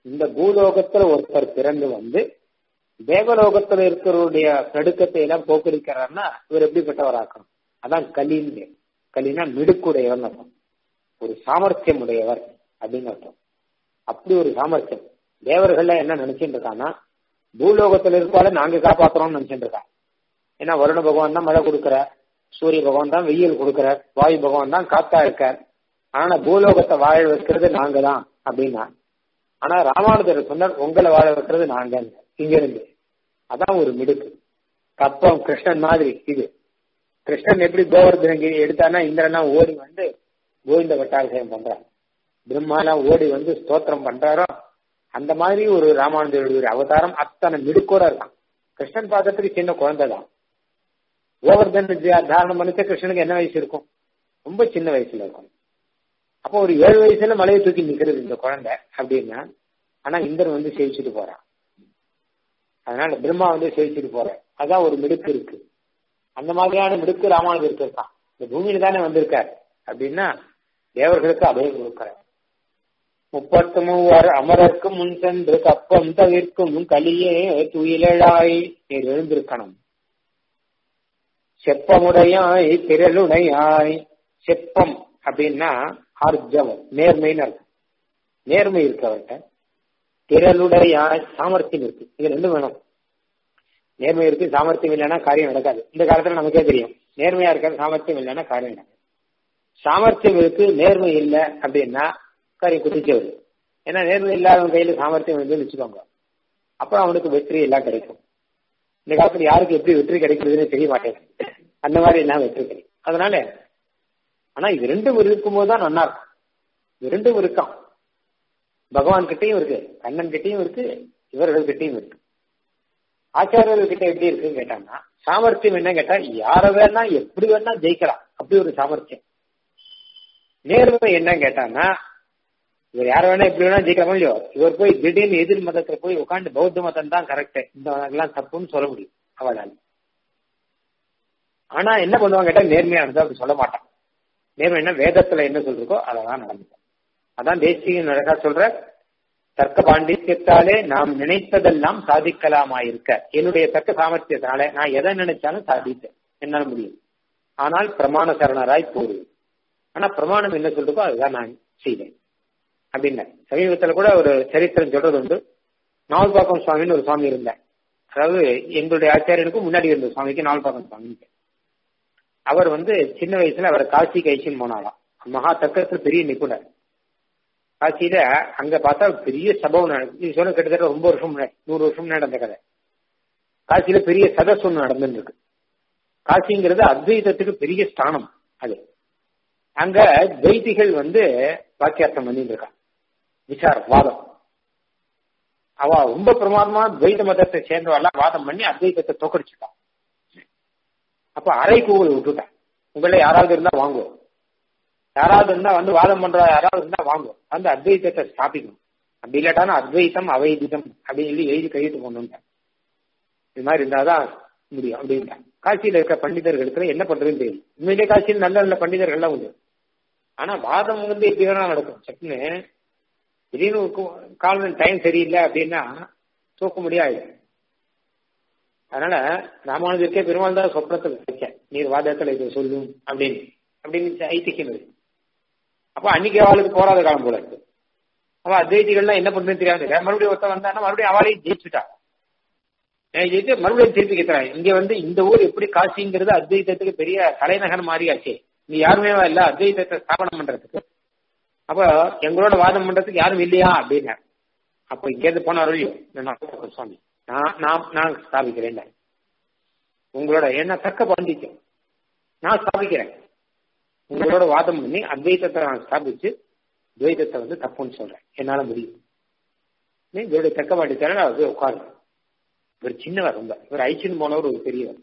இந்த பூலோகத்துல ஒருத்தர் பிறந்து வந்து தேவலோகத்துல இருக்கிறவருடைய நடுக்கத்தை எல்லாம் போக்கடிக்கிறார்னா இவர் எப்படிப்பட்டவராக்கணும் அதான் கலின்னு கலினா மிடுக்குடையவர் அர்த்தம் ஒரு சாமர்த்தியம் உடையவர் அப்படின்னு அர்த்தம் அப்படி ஒரு சாமர்த்தியம் தேவர்கள்ல என்ன நினைச்சிட்டு இருக்கான்னா பூலோகத்துல இருப்பால நாங்க காப்பாத்துறோம்னு நினைச்சிட்டு இருக்கா ஏன்னா வருண பகவான் தான் மழை கொடுக்கிற சூரிய பகவான் தான் வெயில் கொடுக்கிறார் வாயு பகவான் தான் காத்தா இருக்கார் ஆனா பூலோகத்தை வாழ வைக்கிறது நாங்க தான் அப்படின்னா ஆனா ராமானுஜர் சொன்னார் உங்களை வாழ வைக்கிறது நாங்க இங்க இருந்து அதான் ஒரு மிடுக்கு கப்பம் கிருஷ்ணன் மாதிரி இது கிருஷ்ணன் எப்படி கோவர்தனகிரி எடுத்தானா இந்திரனா ஓடி வந்து கோவிந்த பட்டாபிஷேகம் பண்றார் பிரம்மாலாம் ஓடி வந்து ஸ்தோத்திரம் பண்றாரோ அந்த மாதிரி ஒரு ராமானுஜருடைய ஒரு அவதாரம் அத்தனை மிடுக்கோட இருக்கான் கிருஷ்ணன் பார்க்கறதுக்கு சின்ன குழந்தை தான் கோவர்தன் தாரணம் பண்ணிச்ச கிருஷ்ணனுக்கு என்ன வயசு இருக்கும் ரொம்ப சின்ன வயசுல இருக்கும் அப்போ ஒரு ஏழு வயசுல மலையை தூக்கி நிக்கிறது இந்த குழந்தை அப்படின்னா ஆனா இந்திரன் வந்து சேவிச்சுட்டு போறான் அதனால பிரம்மா வந்து சேவிச்சுட்டு போறேன் அதான் ஒரு மிடுக்கு இருக்கு அந்த மாதிரியான மிடுக்கு ராமானுஜருக்கு இருக்கான் இந்த பூமியில தானே வந்திருக்கார் அப்படின்னா தேவர்களுக்கு அபயம் கொடுக்கிறார் முப்பத்து மூவர் அமரர்க்கு முன் சென்று கப்பம் தவிர்க்கும் கலியே துயிலாய் நீர் எழுந்திருக்கணும் செப்பமுடையாய் திரளுடையாய் செப்பம் அப்படின்னா ஆர்ஜவம் நேர்மைன்னு அர்த்தம் நேர்மை இருக்கு அவர்கிட்ட திரளுடையாய் சாமர்த்தியம் இருக்கு இது ரெண்டும் வேணும் நேர்மை இருக்கு சாமர்த்தியம் இல்லைன்னா காரியம் நடக்காது இந்த காலத்துல நமக்கே தெரியும் நேர்மையா இருக்காது சாமர்த்தியம் இல்லைன்னா காரியம் நடக்காது சாமர்த்தியம் இருக்கு நேர்மை இல்லை அப்படின்னா காரியம் குதிச்சவர் ஏன்னா நேர்மை இல்லாதவன் கையில சாமர்த்தியம் வந்து வச்சுக்கோங்க அப்புறம் அவனுக்கு வெற்றி எல்லாம் கிடைக்கும் இந்த காலத்துல யாருக்கு எப்படி வெற்றி கிடைக்கிறதுன்னு தெரிய மாட்டேங்குது அந்த மாதிரி எல்லாம் வெற்றி கிடைக்கும் அதனால ஆனா இது ரெண்டும் இருக்கும்போது தான் நல்லா இருக்கும் இது ரெண்டும் இருக்கான் பகவான் கிட்டையும் இருக்கு கண்ணன் கிட்டையும் இருக்கு இவர்கள் கிட்டையும் இருக்கு ஆச்சாரியர்கள் கிட்ட எப்படி இருக்குன்னு கேட்டாங்கன்னா சாமர்த்தியம் என்ன கேட்டா யார வேணா எப்படி வேணா ஜெயிக்கலாம் அப்படி ஒரு சாமர்த்தியம் நேர்மை என்ன கேட்டான்னா இவர் யார வேணா எப்படி வேணா ஜெயிக்கலாம் இல்லையோ இவர் போய் திடீர்னு எதிர் மதத்துல போய் உட்காந்து பௌத்த மதம் தான் கரெக்ட் இந்த எல்லாம் தப்புன்னு சொல்ல முடியும் அவளால் ஆனா என்ன பண்ணுவாங்க கேட்டா நேர்மையானது அப்படி சொல்ல மாட்டான் நேர்மை என்ன வேதத்துல என்ன சொல்றதோ அதெல்லாம் நடந்துக்கும் அதான் தேசிய நடக்கா சொல்ற தர்க்க பாண்டித்யத்தாலே நாம் நினைத்ததெல்லாம் சாதிக்கலாமாயிருக்க என்னுடைய தர்க்க சாமர்த்தியத்தாலே நான் எதை நினைச்சாலும் சாதித்தேன் என்னால முடியும் ஆனால் பிரமாண சரணராய் போடுவேன் ஆனா பிரமாணம் என்ன சொல்றதோ அதுதான் நான் செய்தேன் அப்படின்னு சமீபத்துல கூட ஒரு சரித்திரம் சொல்றது உண்டு நாவல்பாக்கம் சுவாமின்னு ஒரு சுவாமி இருந்தேன் அதாவது எங்களுடைய ஆச்சாரியனுக்கும் முன்னாடி இருந்த சுவாமிக்கு நாவல்பாக்கம் சுவாமிக்கு அவர் வந்து சின்ன வயசுல அவர் காசி கைசின்னு போனாலாம் மகா தர்க்கத்துல பெரிய நிபுணர் காசியில அங்க பார்த்தா பெரிய சபவம் நீ சொன்ன கிட்டத்தட்ட ரொம்ப வருஷம் முன்னாடி நூறு வருஷம் முன்னாடி நடந்த கதை காசியில பெரிய சதஸ் ஒன்று நடந்துட்டு இருக்கு காசிங்கிறது அத்வைதத்துக்கு பெரிய ஸ்தானம் அது அங்க துவைதிகள் வந்து வாக்கியார்த்தம் பண்ணிட்டு இருக்கான் விசாரம் வாதம் அவ ரொம்ப பிரமாதமா துவைத மதத்தை சேர்ந்தவெல்லாம் வாதம் பண்ணி அத்வைதத்தை தோக்கடிச்சுட்டான் அப்ப அரை கூவல் விட்டுட்டான் உங்கள யாராவது இருந்தா வாங்குவோம் யாராவது இருந்தா வந்து வாதம் பண்ற யாராவது இருந்தா வாங்குவோம் வந்து அத்வைதத்தை ஸ்தாபிக்கணும் அப்படி இல்லாட்டாலும் அத்வைத்தம் அவைதிதம் அப்படின்னு சொல்லி எழுதி கையெழுத்து கொண்டுட்டான் இது மாதிரி இருந்தாதான் முடியும் அப்படின்ட்டான் காசியில இருக்க பண்டிதர்களுக்கு என்ன பண்றதுன்னு தெரியும் உண்மையிலே காசியில் நல்ல நல்ல பண்டிதர்கள்லாம் உண்டு ஆனா வாதம் வந்து எப்படி வேணா நடக்கும் சட்டுன்னு திடீர்னு காலம் டைம் சரியில்லை அப்படின்னா தூக்க முடியாது அதனால ராமானுஜருக்கே பெருமாள் தான் சொப்னத்தில் வச்ச நீர் வாதத்தில் இதை சொல்லும் அப்படின்னு அப்படின்னு ஐத்தியம் இருக்கு அப்ப அன்னைக்கு அவளுக்கு போராத காலம் போல இருக்கு அவ அத்வைதிகள்லாம் என்ன பண்றதுன்னு தெரியாது மறுபடியும் ஒருத்தன் வந்தான்னா மறுபடியும் அவளையும் ஜெயிச்சுட்டா ஜெயிச்சு மறுபடியும் திருப்பி கேட்கிறான் இங்க வந்து இந்த ஊர் எப்படி காசிங்கிறது அத்வைதத்துக்கு பெரிய தலைநகர் மாறியாச்சு நீ யாருமே இல்ல அத்வைதத்தை ஸ்தாபனம் பண்றதுக்கு அப்ப எங்களோட வாதம் பண்றதுக்கு யாரும் இல்லையா அப்படின்னு அப்ப இங்கேருந்து போனார் சுவாமி நான் நான் நான் ஸ்தாபிக்கிறேன் உங்களோட என்ன தக்க பாண்டிக்கும் நான் ஸ்தாபிக்கிறேன் உங்களோட வாதம் பண்ணி அத்வைதத்தை நான் ஸ்தாபிச்சு துவைதத்தை வந்து தப்புன்னு சொல்றேன் என்னால முடியும் இவருடைய தக்க பாண்டித்தால அவர் உட்காரு இவர் சின்னவர் ரொம்ப இவர் ஐச்சின்னு போனவர் ஒரு பெரியவர்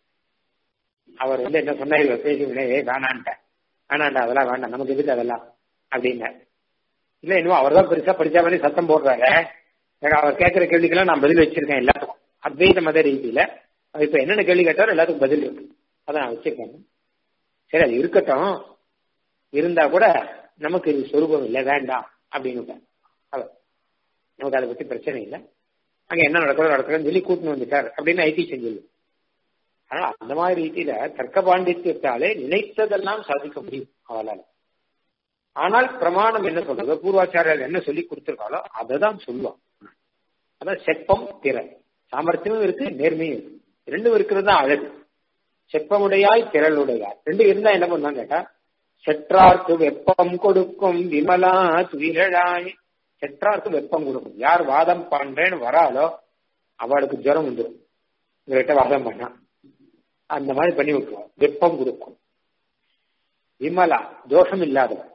அவர் வந்து என்ன சொன்னார் இவர் பேசுகிறே வேணான்ட்டேன் வேணாண்டா அதெல்லாம் வேண்டாம் நமக்கு எதுக்கு அதெல்லாம் அப்படின்னார் இல்ல இன்னும் அவர் தான் பெருசா படிச்சா மாதிரி சத்தம் போடுறாரு அவர் கேட்கிற கேள்விக்கெல்லாம் நான் பதில் வச்சிருக்கேன் எல்லாத்துக்கும் அத்வைத மத ரீதியில இப்ப என்னென்ன கேள்வி கேட்டாரோ எல்லாத்துக்கும் பதில் இருக்கு அதை நான் வச்சிருக்கேன் சரி அது இருக்கட்டும் இருந்தா கூட நமக்கு இது சொரூபம் இல்லை வேண்டாம் அப்படின்னு அவர் நமக்கு அதை பத்தி பிரச்சனை இல்லை அங்க என்ன நடக்கிறதோ நடக்கிறதுன்னு சொல்லி கூட்டின்னு வந்துட்டார் அப்படின்னு ஐடி செஞ்சிடலாம் ஆனா அந்த மாதிரி ரீதியில தர்க்க பாண்டித்யத்தாலே நினைத்ததெல்லாம் சாதிக்க முடியும் அவளால் ஆனால் பிரமாணம் என்ன சொல்றது பூர்வாச்சாரியர் என்ன சொல்லி கொடுத்திருக்காளோ அதை தான் சொல்லுவான் அதான் செப்பம் திறன் சாமர்த்தியமும் இருக்கு நேர்மையும் இருக்கு ரெண்டும் இருக்கிறது தான் அழகு செப்பமுடையாய் திரளுடையாய் ரெண்டு இருந்தா என்ன பண்ணான்னு கேட்டா செற்றார்க்கு வெப்பம் கொடுக்கும் விமலா துயிலழாய் செற்றார்க்கு வெப்பம் கொடுக்கும் யார் வாதம் பண்றேன்னு வராலோ அவளுக்கு ஜுரம் வந்துடும் இவர்கிட்ட வாதம் பண்ணா அந்த மாதிரி பண்ணி விட்டுருவோம் வெப்பம் கொடுக்கும் விமலா தோஷம் இல்லாதவர்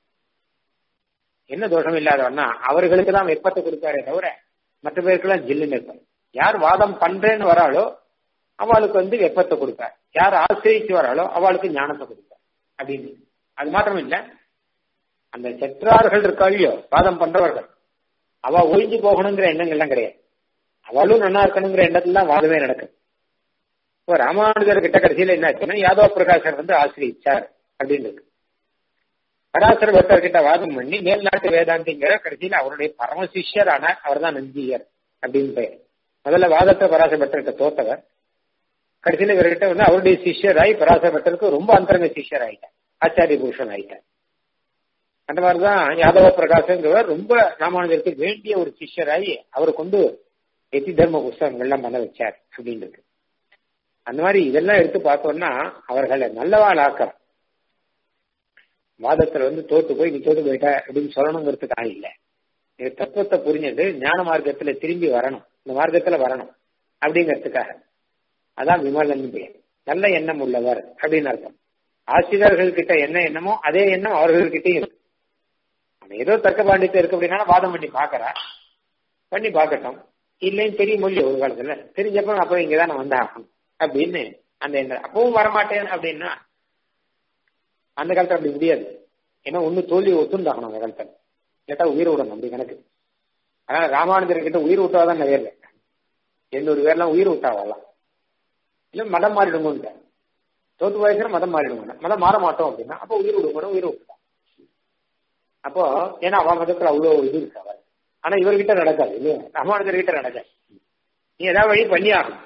என்ன தோஷம் இல்லாதவர்னா அவர்களுக்கு தான் வெப்பத்தை கொடுக்காரே தவிர மற்ற பேருக்கெல்லாம் ஜில்லுன்னு இருப்பார் யார் வாதம் பண்றேன்னு வராளோ அவளுக்கு வந்து வெப்பத்தை கொடுப்பார் யார் ஆசிரியச்சு வராளோ அவளுக்கு ஞானத்தை கொடுப்பார் அப்படின்னு அது மாத்திரம் இல்ல அந்த செற்றார்கள் இருக்கா இல்லையோ வாதம் பண்றவர்கள் அவ ஒழிஞ்சு போகணுங்கிற எண்ணங்கள்லாம் கிடையாது அவளும் நல்லா இருக்கணுங்கிற எண்ணத்துல தான் வாதமே நடக்குது இப்போ ராமானுஜர் கிட்ட கடைசியில என்ன ஆச்சுன்னா யாதவ பிரகாசர் வந்து ஆசிரியிச்சார் அப்படின்னு இருக்கு பராசர பக்தர் கிட்ட வாதம் பண்ணி மேல்நாட்டு வேதாந்திங்கிற கடைசியில அவருடைய பரம சிஷ்யர் ஆனார் அவர் தான் நந்தியர் அப்படின்னு பெயர் முதல்ல வாதத்தை பராசர பக்தர்கிட்ட தோத்தவர் கடைசியில இவர்கிட்ட வந்து அவருடைய சிஷ்யராய் பராசர பக்தருக்கு ரொம்ப அந்தரங்க சிஷ்யர் ஆயிட்டார் ஆச்சாரிய புருஷன் ஆயிட்டார் அந்த மாதிரிதான் யாதவ பிரகாசங்கிறவர் ரொம்ப ராமானுஜருக்கு வேண்டிய ஒரு சிஷ்யராகி அவர் கொண்டு எத்தி தர்ம புஸ்தகங்கள்லாம் பண்ண வச்சார் அப்படின்றது அந்த மாதிரி இதெல்லாம் எடுத்து பார்த்தோம்னா அவர்களை நல்லவாள் ஆக்கிற வாதத்துல வந்து தோத்து போய் நீ தோத்து போயிட்ட அப்படின்னு சொல்லணுங்கிறதுக்காக இல்லை இது தத்துவத்தை புரிஞ்சது ஞான மார்க்கத்துல திரும்பி வரணும் இந்த மார்க்கத்துல வரணும் அப்படிங்கிறதுக்காக அதான் விமலன் பெயர் நல்ல எண்ணம் உள்ளவர் அப்படின்னு அர்த்தம் ஆசிரியர்கள் கிட்ட என்ன எண்ணமோ அதே எண்ணம் அவர்கள்கிட்டயும் இருக்கு அவன் ஏதோ தர்க்க பாண்டித்யம் இருக்கு அப்படின்னா வாதம் பண்ணி பாக்குறா பண்ணி பார்க்கட்டும் இல்லைன்னு பெரிய மொழி ஒரு காலத்துல தெரிஞ்சப்ப அப்புறம் இங்கதான் நான் வந்தாகணும் அப்படின்னு அந்த எண்ணம் அப்பவும் வரமாட்டேன் அப்படின்னா அந்த காலத்துல அப்படி முடியாது ஏன்னா ஒண்ணு தோல்வி ஒத்துண்டாகணும் அந்த காலத்துல கேட்டா உயிர் விடணும் அப்படி கணக்கு அதனால ராமானுஜர் கிட்ட உயிர் விட்டாதான் நிறைய இல்லை எண்ணூறு பேர்லாம் உயிர் விட்டாவலாம் இல்ல மதம் மாறிடுங்க தோத்து வயசுல மதம் மாறிடுங்க மதம் மாற மாட்டோம் அப்படின்னா அப்போ உயிர் விடுவோம் உயிர் விட்டுட்டான் அப்போ ஏன்னா அவன் மதத்துல அவ்வளவு இது இருக்கு அவர் ஆனா இவர்கிட்ட நடக்காது இல்லையா ராமானுஜர் கிட்ட நடக்காது நீ ஏதாவது வழி பண்ணி ஆகணும்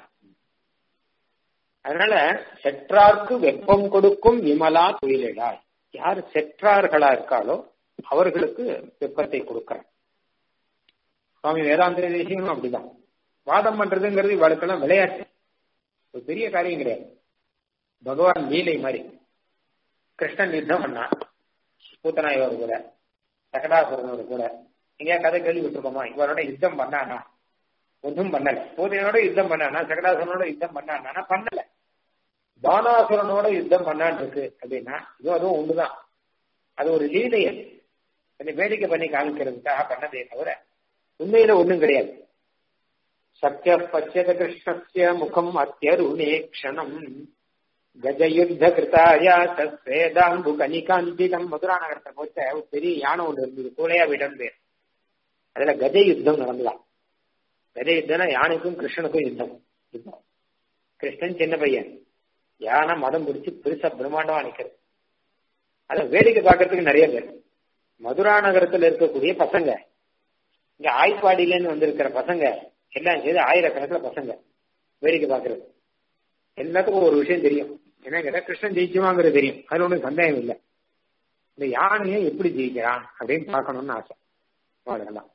அதனால செற்றார்க்கு வெப்பம் கொடுக்கும் விமலா துயிலிடாய் யார் செற்றார்களா இருக்காளோ அவர்களுக்கு வெப்பத்தை கொடுக்கிறார் சுவாமி வேதாந்திர தேசியமும் அப்படிதான் வாதம் பண்றதுங்கிறது இவளுக்கெல்லாம் விளையாட்டு ஒரு பெரிய காரியம் கிடையாது பகவான் லீலை மாதிரி கிருஷ்ணன் யுத்தம் பண்ணா பூத்தனாயவர் கூட சகடாசுரனோட கூட எங்கேயா கதை கேள்விப்பட்டிருக்கோமா இவரோட யுத்தம் பண்ணானா ஒன்றும் பண்ணல பூதையனோட யுத்தம் பண்ணானா சகடாசுரனோட யுத்தம் பண்ணானா பண்ணல பானாசுரனோட யுத்தம் பண்ணான் இருக்கு அப்படின்னா இதுவும் அதுவும் ஒண்ணுதான் அது ஒரு லீலை அது கொஞ்சம் வேடிக்கை பண்ணி காமிக்கிறதுக்காக பண்ணதே தவிர உண்மையில ஒண்ணும் கிடையாது சத்திய பச்சத கிருஷ்ணஸ்ய முகம் அத்தியருணே க்ஷணம் கஜயுத்த கிருத்தாயா வேதாம்பு கனிகாந்திகம் மதுரா நகரத்தை போச்ச ஒரு பெரிய யானை ஒன்று இருந்தது கூலையா விடம் பேர் அதுல கஜ யுத்தம் நடந்தலாம் கஜ யுத்தம்னா யானைக்கும் கிருஷ்ணனுக்கும் யுத்தம் யுத்தம் கிருஷ்ணன் சின்ன பையன் யானை மதம் பிடிச்சு பெருசா பிரம்மாண்டமா நிக்கிறது அத வேடிக்கை பார்க்கறதுக்கு நிறைய பேர் மதுரா நகரத்துல இருக்கக்கூடிய பசங்க இங்க ஆய்ப்பாடியிலேருந்து வந்திருக்கிற பசங்க எல்லாம் செய்து ஆயிரக்கணக்கில் பசங்க வேடிக்கை பார்க்கறது எல்லாத்துக்கும் ஒரு விஷயம் தெரியும் என்ன கேட்டா கிருஷ்ணன் ஜெயிச்சுவாங்கிறது தெரியும் அதுல ஒன்றும் சந்தேகம் இல்லை இந்த யானையை எப்படி ஜெயிக்கிறான் அப்படின்னு பார்க்கணும்னு ஆசை அவ்வளவுதான்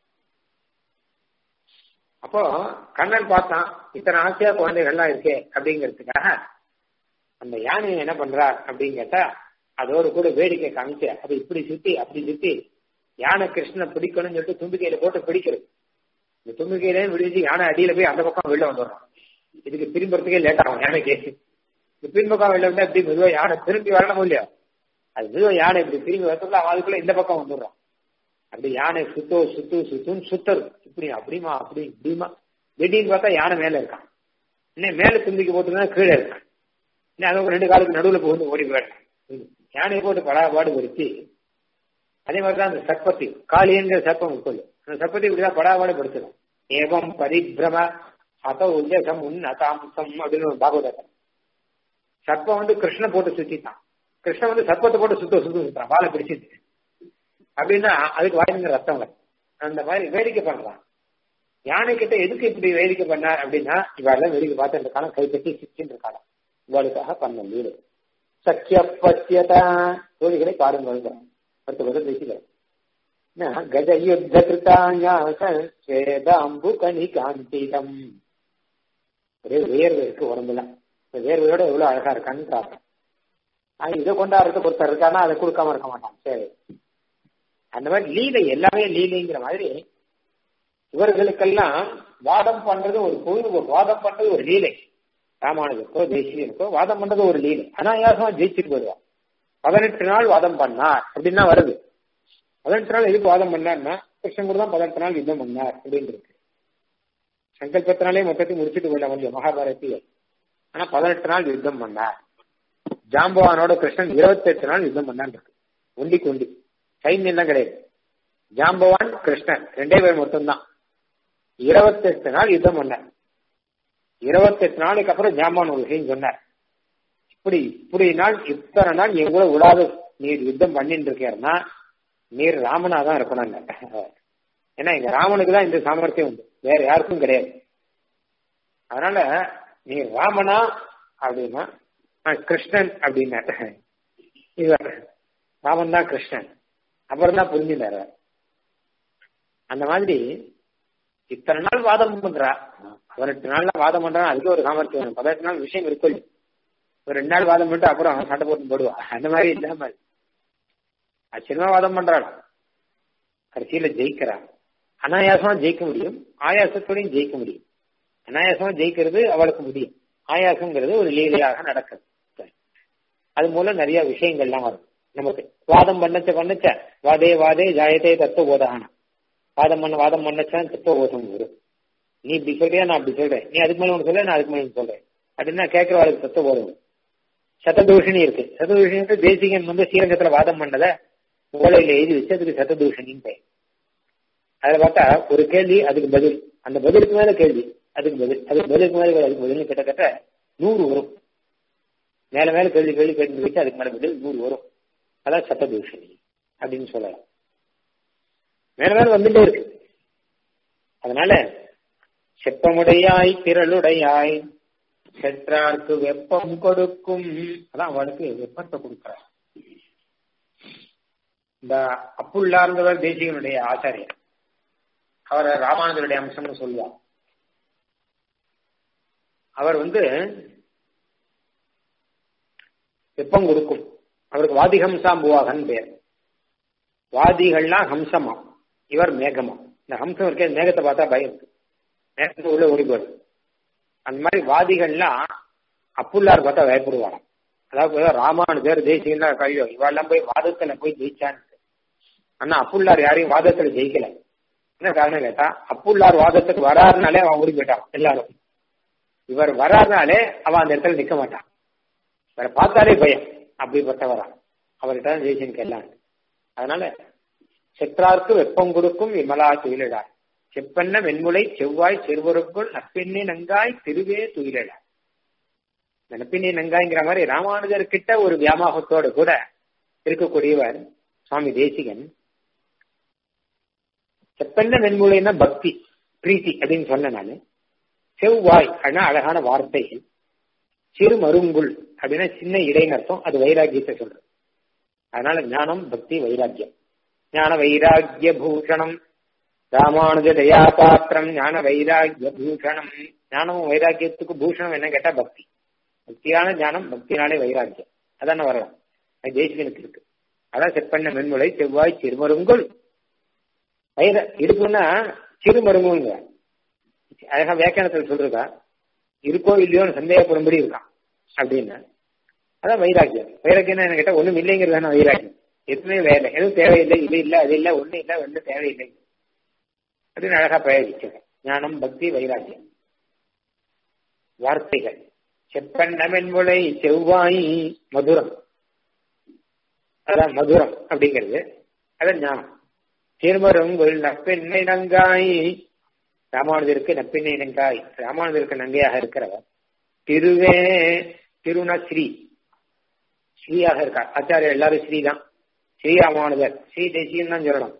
அப்போ கண்ணன் பார்த்தான் இத்தனை ஆசையா குழந்தைகள்லாம் இருக்கே அப்படிங்கிறதுக்காக அந்த யானையை என்ன பண்றார் அப்படின்னு கேட்டா அதோடு கூட வேடிக்கை காமிச்சு அதை இப்படி சுத்தி அப்படி சுத்தி யானை கிருஷ்ணனை பிடிக்கணும்னு சொல்லிட்டு தும்பிக்கையில போட்டு பிடிக்கிறது இந்த தும்பிக்கையிலே விடிஞ்சு யானை அடியில போய் அந்த பக்கம் வெளில வந்துடுறான் இதுக்கு திரும்புறதுக்கே லேட் ஆகும் யானைக்கு இந்த பின்பக்கம் வெளில வந்தா இப்படி மெதுவா யானை திரும்பி வரணும் இல்லையா அது மெதுவா யானை இப்படி திரும்பி வரதுக்குள்ள அவன் அதுக்குள்ள இந்த பக்கம் வந்துடுறான் அப்படி யானை சுத்தோ சுத்து சுத்துன்னு சுத்தரு இப்படி அப்படிமா அப்படி இப்படிமா திடீர்னு பார்த்தா யானை மேல இருக்கான் இன்னும் மேல தும்பிக்கு போட்டுதான் கீழே இருக்கான் இன்னும் அது ரெண்டு காலுக்கு நடுவுல புகுந்து ஓடி போயிடுறான் யானையை போட்டு படாபாடு வருத்தி அதே மாதிரிதான் அந்த சர்ப்பத்தி காளியங்கிற சர்ப்பம் உட்கொள்ளு அந்த சர்ப்பத்தை இப்படிதான் படாபாடு படுத்துடும் ஏவம் பரிபிரம அத உஜகம் உன் அதாம்சம் அப்படின்னு ஒரு பாகவதம் சர்ப்பம் வந்து கிருஷ்ண போட்டு சுத்திட்டான் கிருஷ்ணன் வந்து சர்ப்பத்தை போட்டு சுத்த சுத்த சுத்துறான் வாழை பிடிச்சிட்டு அப்படின்னா அதுக்கு வாயிலிருந்து ரத்தம் வரும் அந்த மாதிரி வேடிக்கை பண்றான் யானை கிட்ட எதுக்கு இப்படி வேடிக்கை பண்ணார் அப்படின்னா இவாளெல்லாம் வேடிக்கை பார்த்து இந்த காலம் கைப்பற்றி சிக்கின்னு இருக்காளாம் இவாளுக்காக பண்ண லீடு சக்கிய பத்தியதா தோழிகளை பாருங்க அடுத்த பதில் பேசல கஜ யுத்த கிருத்தாங்கு கனி காந்திதம் ஒரே வேர்வை இருக்கு உடம்புல இந்த வேர்வையோட எவ்வளவு அழகா இருக்கான்னு பாருங்க ஆனா இதை கொண்டாடுறதுக்கு ஒருத்தர் இருக்கானா அதை கொடுக்காம இருக்க மாட்டான் சரி அந்த மாதிரி லீலை எல்லாமே லீலைங்கிற மாதிரி இவர்களுக்கெல்லாம் வாதம் பண்றது ஒரு பொழுது வாதம் பண்றது ஒரு லீலை ராமானுஜருக்கோ தேசியனுக்கோ வாதம் பண்றது ஒரு லீலை அனாயாசமா ஜெயிச்சுட்டு வருவான் பதினெட்டு நாள் வாதம் பண்ணார் அப்படின்னா வருது பதினெட்டு நாள் எதுக்கு வாதம் பண்ணார்னா கிருஷ்ணன் கூட தான் பதினெட்டு நாள் யுத்தம் பண்ணார் அப்படின்னு இருக்கு சங்கல்பத்தினாலே மொத்தத்தை முடிச்சுட்டு போயிடலாம் கொஞ்சம் மகாபாரதிய ஆனா பதினெட்டு நாள் யுத்தம் பண்ணார் ஜாம்பவானோட கிருஷ்ணன் இருபத்தி எட்டு நாள் யுத்தம் பண்ணான் இருக்கு ஒண்டிக்கு ஒண்டி சைன்யம் எல்லாம் கிடையாது ஜாம்பவான் கிருஷ்ணன் ரெண்டே பேர் மட்டும்தான் இருபத்தெட்டு நாள் யுத்தம் பண்ணார் இருபத்தெட்டு நாளுக்கு அப்புறம் ஜாம்பவான் ஒரு விஷயம் சொன்னார் இப்படி இப்படி நாள் இத்தனை நாள் என் கூட விடாது நீர் யுத்தம் பண்ணிட்டு இருக்கேன்னா நீர் ராமனா தான் இருக்கணும் ஏன்னா எங்க ராமனுக்கு தான் இந்த சாமர்த்தியம் உண்டு வேற யாருக்கும் கிடையாது அதனால நீ ராமனா அப்படின்னா கிருஷ்ணன் அப்படின்னா இவர் ராமன் தான் கிருஷ்ணன் அப்புறம் தான் புரிஞ்சுட்டாரு அந்த மாதிரி இத்தனை நாள் வாதம் பண்றா பதினெட்டு நாள்ல வாதம் பண்றான் அதுக்கு ஒரு சாமர்த்தியம் பதினெட்டு நாள் விஷயம் இருக்கும் ஒரு ரெண்டு நாள் வாதம் பண்ணிட்டு அப்புறம் சண்டை போட்டு போடுவா அந்த மாதிரி இல்லாம ஆச்சரியமா வாதம் பண்றாள் கடைசியில ஜெயிக்கிறா அனாயாசமா ஜெயிக்க முடியும் ஆயாசத்தோடையும் ஜெயிக்க முடியும் அனாயாசமா ஜெயிக்கிறது அவளுக்கு முடியும் ஆயாசங்கிறது ஒரு லீலையாக நடக்குது அது மூலம் நிறைய விஷயங்கள்லாம் வரும் நமக்கு வாதம் பண்ணச்ச பண்ணச்ச வாதே வாதே ஜாயத்தே தத்துவ போதான வாதம் பண்ண வாதம் பண்ணச்சான் தத்துவ போதம் வரும் நீ இப்படி சொல்றியா நான் அப்படி சொல்றேன் நீ அதுக்கு மேல ஒன்று சொல்ற நான் அதுக்கு மேல சொல்றேன் அப்படின்னா கேட்கிறவாளுக்கு தத்துவ போதம் சததூஷணி இருக்கு சததூஷணி தேசிகன் வந்து ஸ்ரீரங்கத்துல வாதம் பண்ணத ஓலையில எழுதி வச்சு அதுக்கு சததூஷணின்னு பெயர் அதுல பார்த்தா ஒரு கேள்வி அதுக்கு பதில் அந்த பதிலுக்கு மேல கேள்வி அதுக்கு பதில் அதுக்கு பதிலுக்கு மேல அதுக்கு பதில் கிட்டத்தட்ட நூறு வரும் மேல மேல கேள்வி கேள்வி கேட்டு வச்சு அதுக்கு மேல பதில் நூறு வரும் அதான் சத்ததூஷணி அப்படின்னு சொல்லலாம் மேல மேல வந்துட்டே இருக்கு அதனால செப்பமுடையாய் திரளுடையாய் செற்றார்க்கு வெப்பம் கொடுக்கும் அதான் அவளுக்கு வெப்பத்தை கொடுக்கிறார் இந்த அப்புள்ளார்ந்தவர் தேசிகனுடைய ஆச்சாரியர் அவர் ராமானுஜருடைய அம்சம்னு சொல்லுவார் அவர் வந்து வெப்பம் கொடுக்கும் அவருக்கு வாதிஹம்சாம்புவாகன் பேர் வாதிகள்லாம் ஹம்சமா இவர் மேகமா இந்த ஹம்சம் இருக்க மேகத்தை பார்த்தா பயம் இருக்கு மேகத்தை உள்ள ஓடி போயிடும் அந்த மாதிரி வாதிகள்லாம் அப்புள்ளார் பார்த்தா பயப்படுவாங்க அதாவது ராமானுஜர் தேசிகன்னா கையோ இவெல்லாம் போய் வாதத்துல போய் ஜெயிச்சான்னு ஆனா அப்புள்ளார் யாரையும் வாதத்துல ஜெயிக்கல என்ன காரணம் கேட்டா அப்புள்ளார் வாதத்துக்கு வராதுனாலே அவன் ஓடி போயிட்டான் எல்லாரும் இவர் வராதனாலே அவன் அந்த இடத்துல நிக்க மாட்டான் இவரை பார்த்தாலே பயம் அப்படிப்பட்டவரா அவர்கிட்ட தான் ஜெயிச்சுன்னு கேட்கலாம் அதனால செற்றார்க்கு வெப்பம் கொடுக்கும் விமலா துயிலிடார் செப்பென்ன வெண்முளை செவ்வாய் செருவருக்குள் நப்பெண்ணே நங்காய் திருவே துயிலிடார் நப்பினி நங்காய்ங்கிற மாதிரி ராமானுஜர் கிட்ட ஒரு வியாமோகத்தோடு கூட இருக்கக்கூடியவர் சுவாமி தேசிகன் செப்பென்ன வெண்முளைன்னா பக்தி பிரீத்தி அப்படின்னு சொன்னேன் நான் செவ்வாய் அப்படின்னா அழகான வார்த்தைகள் சிறு மருங்குள் அப்படின்னா சின்ன இடைநர்த்தம் அது வைராக்கியத்தை சொல்றது அதனால ஞானம் பக்தி வைராக்கியம் ஞான வைராக்கிய பூஷணம் ராமானுஜ தயா பாத்திரம் ஞான வைராக்கிய பூஷணம் ஞானமும் வைராக்கியத்துக்கு பூஷணம் என்ன கேட்டா பக்தி பக்தியான ஞானம் பக்தினாலே வைராக்கியம் அதான வரலாம் அது தேசிகனுக்கு இருக்கு அதான் செட் பண்ண மென்முளை செவ்வாய் சிறுமருங்குள் வைர இருக்குன்னா சிறுமருங்குங்க அழகா வியாக்கியானத்தில் சொல்றதா இருக்கோ இல்லையோன்னு சந்தேகப்படும்படி இருக்கான் அப்படின்னு அதான் வைராக்கியம் வைராக்கியம் என்ன கேட்டா ஒண்ணும் இல்லைங்கிறது தானே வைராக்கியம் எதுவுமே வேலை எதுவும் தேவையில்லை இது இல்லை அது இல்லை ஒண்ணு இல்லை ஒன்றும் தேவையில்லை அப்படின்னு அழகா பிரயோகிச்சது ஞானம் பக்தி வைராக்கியம் வார்த்தைகள் செப்பன்னமென்முளை செவ்வாய் மதுரம் அதான் மதுரம் அப்படிங்கிறது அதான் ஞானம் திருமருங்குள் நப்பெண்ணை நங்காய் ராமானுஜருக்கு நப்பினை நங்காய் ராமானுஜருக்கு நங்கையாக இருக்கிறவர் திருவே திருனா ஸ்ரீ ஸ்ரீயாக இருக்கார் ஆச்சாரியர் எல்லாரும் ஸ்ரீ தான் ஸ்ரீ ராமானுஜர் ஸ்ரீ தேசியம் தான் சொல்லணும்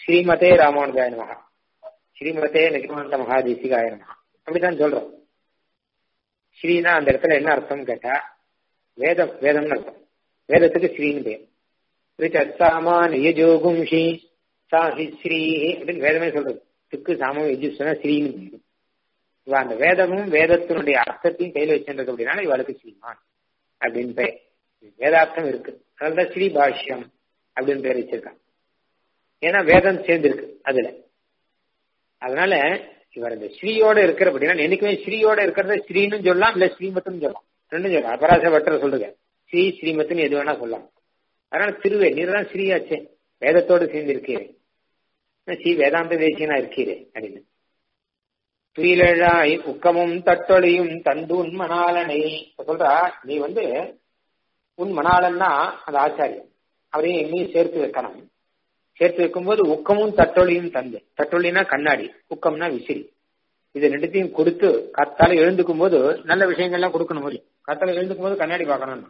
ஸ்ரீமதே ராமானுஜாய நமகா ஸ்ரீமதே நிகமந்த மகாதேசிகாய நமகா அப்படிதான் சொல்றோம் ஸ்ரீனா அந்த இடத்துல என்ன அர்த்தம் கேட்டா வேதம் வேதம்னு அர்த்தம் வேதத்துக்கு ஸ்ரீன்னு பேர் ரிச்சாமான் யஜோகும்ஷி சாஹி ஸ்ரீ அப்படின்னு வேதமே சொல்றது திக்கு சாமம் யஜுஸ்வனா ஸ்ரீன்னு பேரு இவ அந்த வேதமும் வேதத்தினுடைய அர்த்தத்தையும் கையில வச்சிருந்தது அப்படின்னா இவளுக்கு ஸ்ரீமான் அப்படின்னு பேர் வேதார்த்தம் இருக்கு அதனாலதான் ஸ்ரீ பாஷ்யம் அப்படின்னு பேர் வச்சிருக்கான் ஏன்னா வேதம் சேர்ந்திருக்கு அதுல அதனால இவர் இந்த ஸ்ரீயோட இருக்கிற அப்படின்னா என்னைக்குமே ஸ்ரீயோட இருக்கிறத ஸ்ரீன்னு சொல்லலாம் இல்ல ஸ்ரீமத்துன்னு சொல்லலாம் ரெண்டும் சொல்லலாம் அபராச வட்டர் சொல்லுங்க ஸ்ரீ ஸ்ரீமத்துன்னு எது வேணா சொல்லலாம் அதனால திருவே நீர் தான் ஸ்ரீயாச்சே வேதத்தோடு சேர்ந்து இருக்கீரே ஸ்ரீ வேதாந்த தேசியனா இருக்கீரே அப்படின்னு துயிலழாய் உக்கமும் தட்டொழியும் தந்து உன் மணாலனை சொல்றா நீ வந்து உன் மணாளன்னா அந்த ஆச்சாரியன் அவரையும் எங்கேயும் சேர்த்து வைக்கணும் சேர்த்து வைக்கும்போது உக்கமும் தட்டொழியும் தந்து தட்டொழினா கண்ணாடி உக்கம்னா விசிறி இது ரெண்டுத்தையும் கொடுத்து கத்தால எழுந்துக்கும் போது நல்ல விஷயங்கள்லாம் கொடுக்கணும் முடியும் கத்தால எழுந்துக்கும் போது கண்ணாடி பார்க்கணும்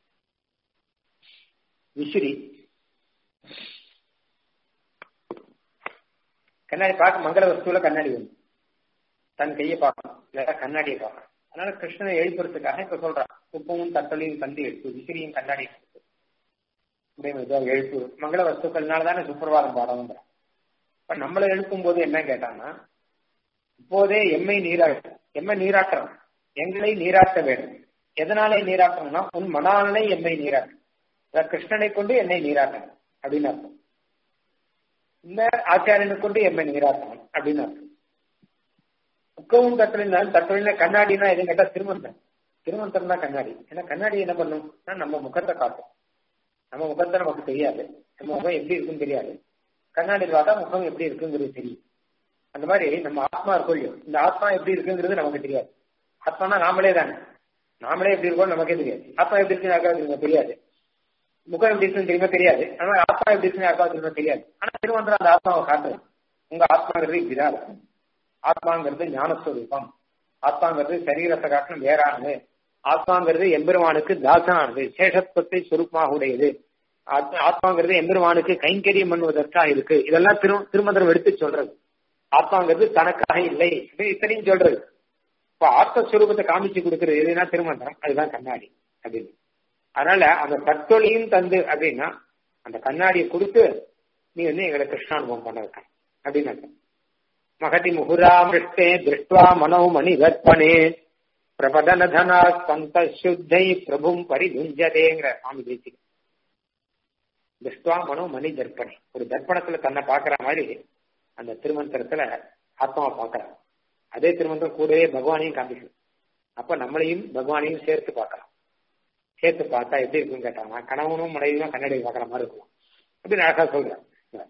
விசிறி கண்ணாடி பார்க்க மங்கள வஸ்துல கண்ணாடி வேணும் தன் கையை பார்க்கணும் இல்லாட்டா கண்ணாடியை பார்க்கணும் அதனால கிருஷ்ணனை எழுப்புறதுக்காக இப்ப சொல்றான் உப்பமும் தட்டலையும் தந்து எழுப்பு விசிறியும் கண்ணாடி எழுப்பு மங்கள வஸ்துக்கள்னால தானே சுப்பிரபாதம் பாடம்ங்கிற இப்ப நம்மளை எழுப்பும் போது என்ன கேட்டான்னா இப்போதே எம்மை நீராட்டம் எம்மை நீராட்டுறோம் எங்களை நீராட்ட வேண்டும் எதனாலே நீராட்டணும்னா உன் மனாலனை எம்மை நீராட்டும் கிருஷ்ணனை கொண்டு என்னை நீராட்டணும் அப்படின்னு அர்த்தம் இந்த ஆச்சாரியனை கொண்டு எம்மை நீராட்டணும் அப்படின்னு அர்த்தம் புக்கவும் தட்டலினாலும் தட்டலின கண்ணாடினா எதுவும் கேட்டா திருமந்தம் திருமந்தம் தான் கண்ணாடி ஏன்னா கண்ணாடி என்ன பண்ணும் நம்ம முகத்தை காட்டும் நம்ம முகத்தை நமக்கு தெரியாது நம்ம முகம் எப்படி இருக்குன்னு தெரியாது கண்ணாடியில் பார்த்தா முகம் எப்படி இருக்குங்கிறது தெரியும் அந்த மாதிரி நம்ம ஆத்மா இருக்கும் இல்லையோ இந்த ஆத்மா எப்படி இருக்குங்கிறது நமக்கு தெரியாது ஆத்மானா நாமளே தானே நாமளே எப்படி இருக்கோம் நமக்கே தெரியாது ஆத்மா எப்படி இருக்குன்னு யாருக்காவது தெரியாது முகம் எப்படி இருக்குன்னு தெரியுமா தெரியாது ஆனா ஆத்மா எப்படி இருக்குன்னு யாருக்காவது தெரியுமா தெரியாது ஆனா திருமந்திரம் அந்த ஆத்மாவை காட்டுறது உங்க ஆத்மாங்கிறது இப்படிதான் இருக்கும் ஆத்மாங்கிறது ஞானஸ்வரூபம் ஆத்மாங்கிறது சரீரத்தை காட்டிலும் வேறானது ஆத்மாங்கிறது எம்பெருமானுக்கு தாசனானது சேஷத்துவத்தை சுருப்பமாக உடையது ஆத்மாங்கிறது எம்பெருமானுக்கு கைங்கரியம் பண்ணுவதற்காக இருக்கு இதெல்லாம் திரு திருமந்திரம் எடுத்து சொல்றது ஆத்மாங்கிறது தனக்காக இல்லை இத்தனையும் சொல்றது இப்ப ஆத்மஸ்வரூபத்தை காமிச்சு கொடுக்கறது எதுனா திருமந்திரம் அதுதான் கண்ணாடி அப்படின்னு அதனால அந்த தத்தொழியும் தந்து அப்படின்னா அந்த கண்ணாடியை கொடுத்து நீ வந்து எங்களை கிருஷ்ணானுபவம் பண்ண வைக்க அப்படின்னு அர்த்தம் மகதி முகுராமிருஷ்டே திருஷ்டுவா மனோ மணி தர்ப்பணே பிரபதனதனா ஸ்பந்த சுத்தை பிரபும் பரிதுஞ்சதேங்கிற சுவாமி பேசி திருஷ்டுவா மனோ மணி தர்ப்பணே ஒரு தர்ப்பணத்துல தன்னை பாக்குற மாதிரி அந்த திருமந்திரத்துல ஆத்மாவை பாக்குறான் அதே திருமந்திரம் கூடவே பகவானையும் காமிக்கணும் அப்ப நம்மளையும் பகவானையும் சேர்த்து பார்க்கலாம் சேர்த்து பார்த்தா எப்படி இருக்குன்னு கேட்டாங்க கணவனும் மனைவியும் கண்ணாடி பார்க்குற மாதிரி இருக்கும் அப்படின்னு அழகா சொல்றேன்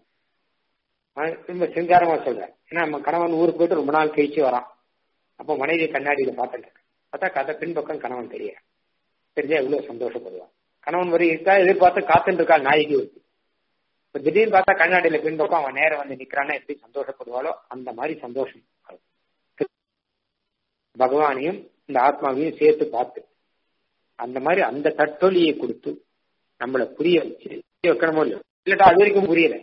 ரொம்ப சிங்காரமா சொல்றேன் ஏன்னா நம்ம கணவன் ஊருக்கு போயிட்டு ரொம்ப நாள் கழிச்சு வரான் அப்போ மனைவி கண்ணாடியில பார்த்துட்டு பார்த்தா கதை பின்பக்கம் கணவன் தெரிய தெரிஞ்சா எவ்வளவு சந்தோஷப்படுவான் கணவன் வரி இருக்கா எதிர்பார்த்து காத்துட்டு இருக்கா நாய்க்கு இருக்கு இப்ப திடீர்னு பார்த்தா கண்ணாடியில பின்பக்கம் அவன் நேரம் வந்து நிக்கிறான்னா எப்படி சந்தோஷப்படுவாளோ அந்த மாதிரி சந்தோஷம் பகவானையும் இந்த ஆத்மாவையும் சேர்த்து பார்த்து அந்த மாதிரி அந்த தட்டொலியை கொடுத்து நம்மளை புரிய வச்சு வைக்கணுமோ இல்லையோ இல்லட்டா அது வரைக்கும் புரியல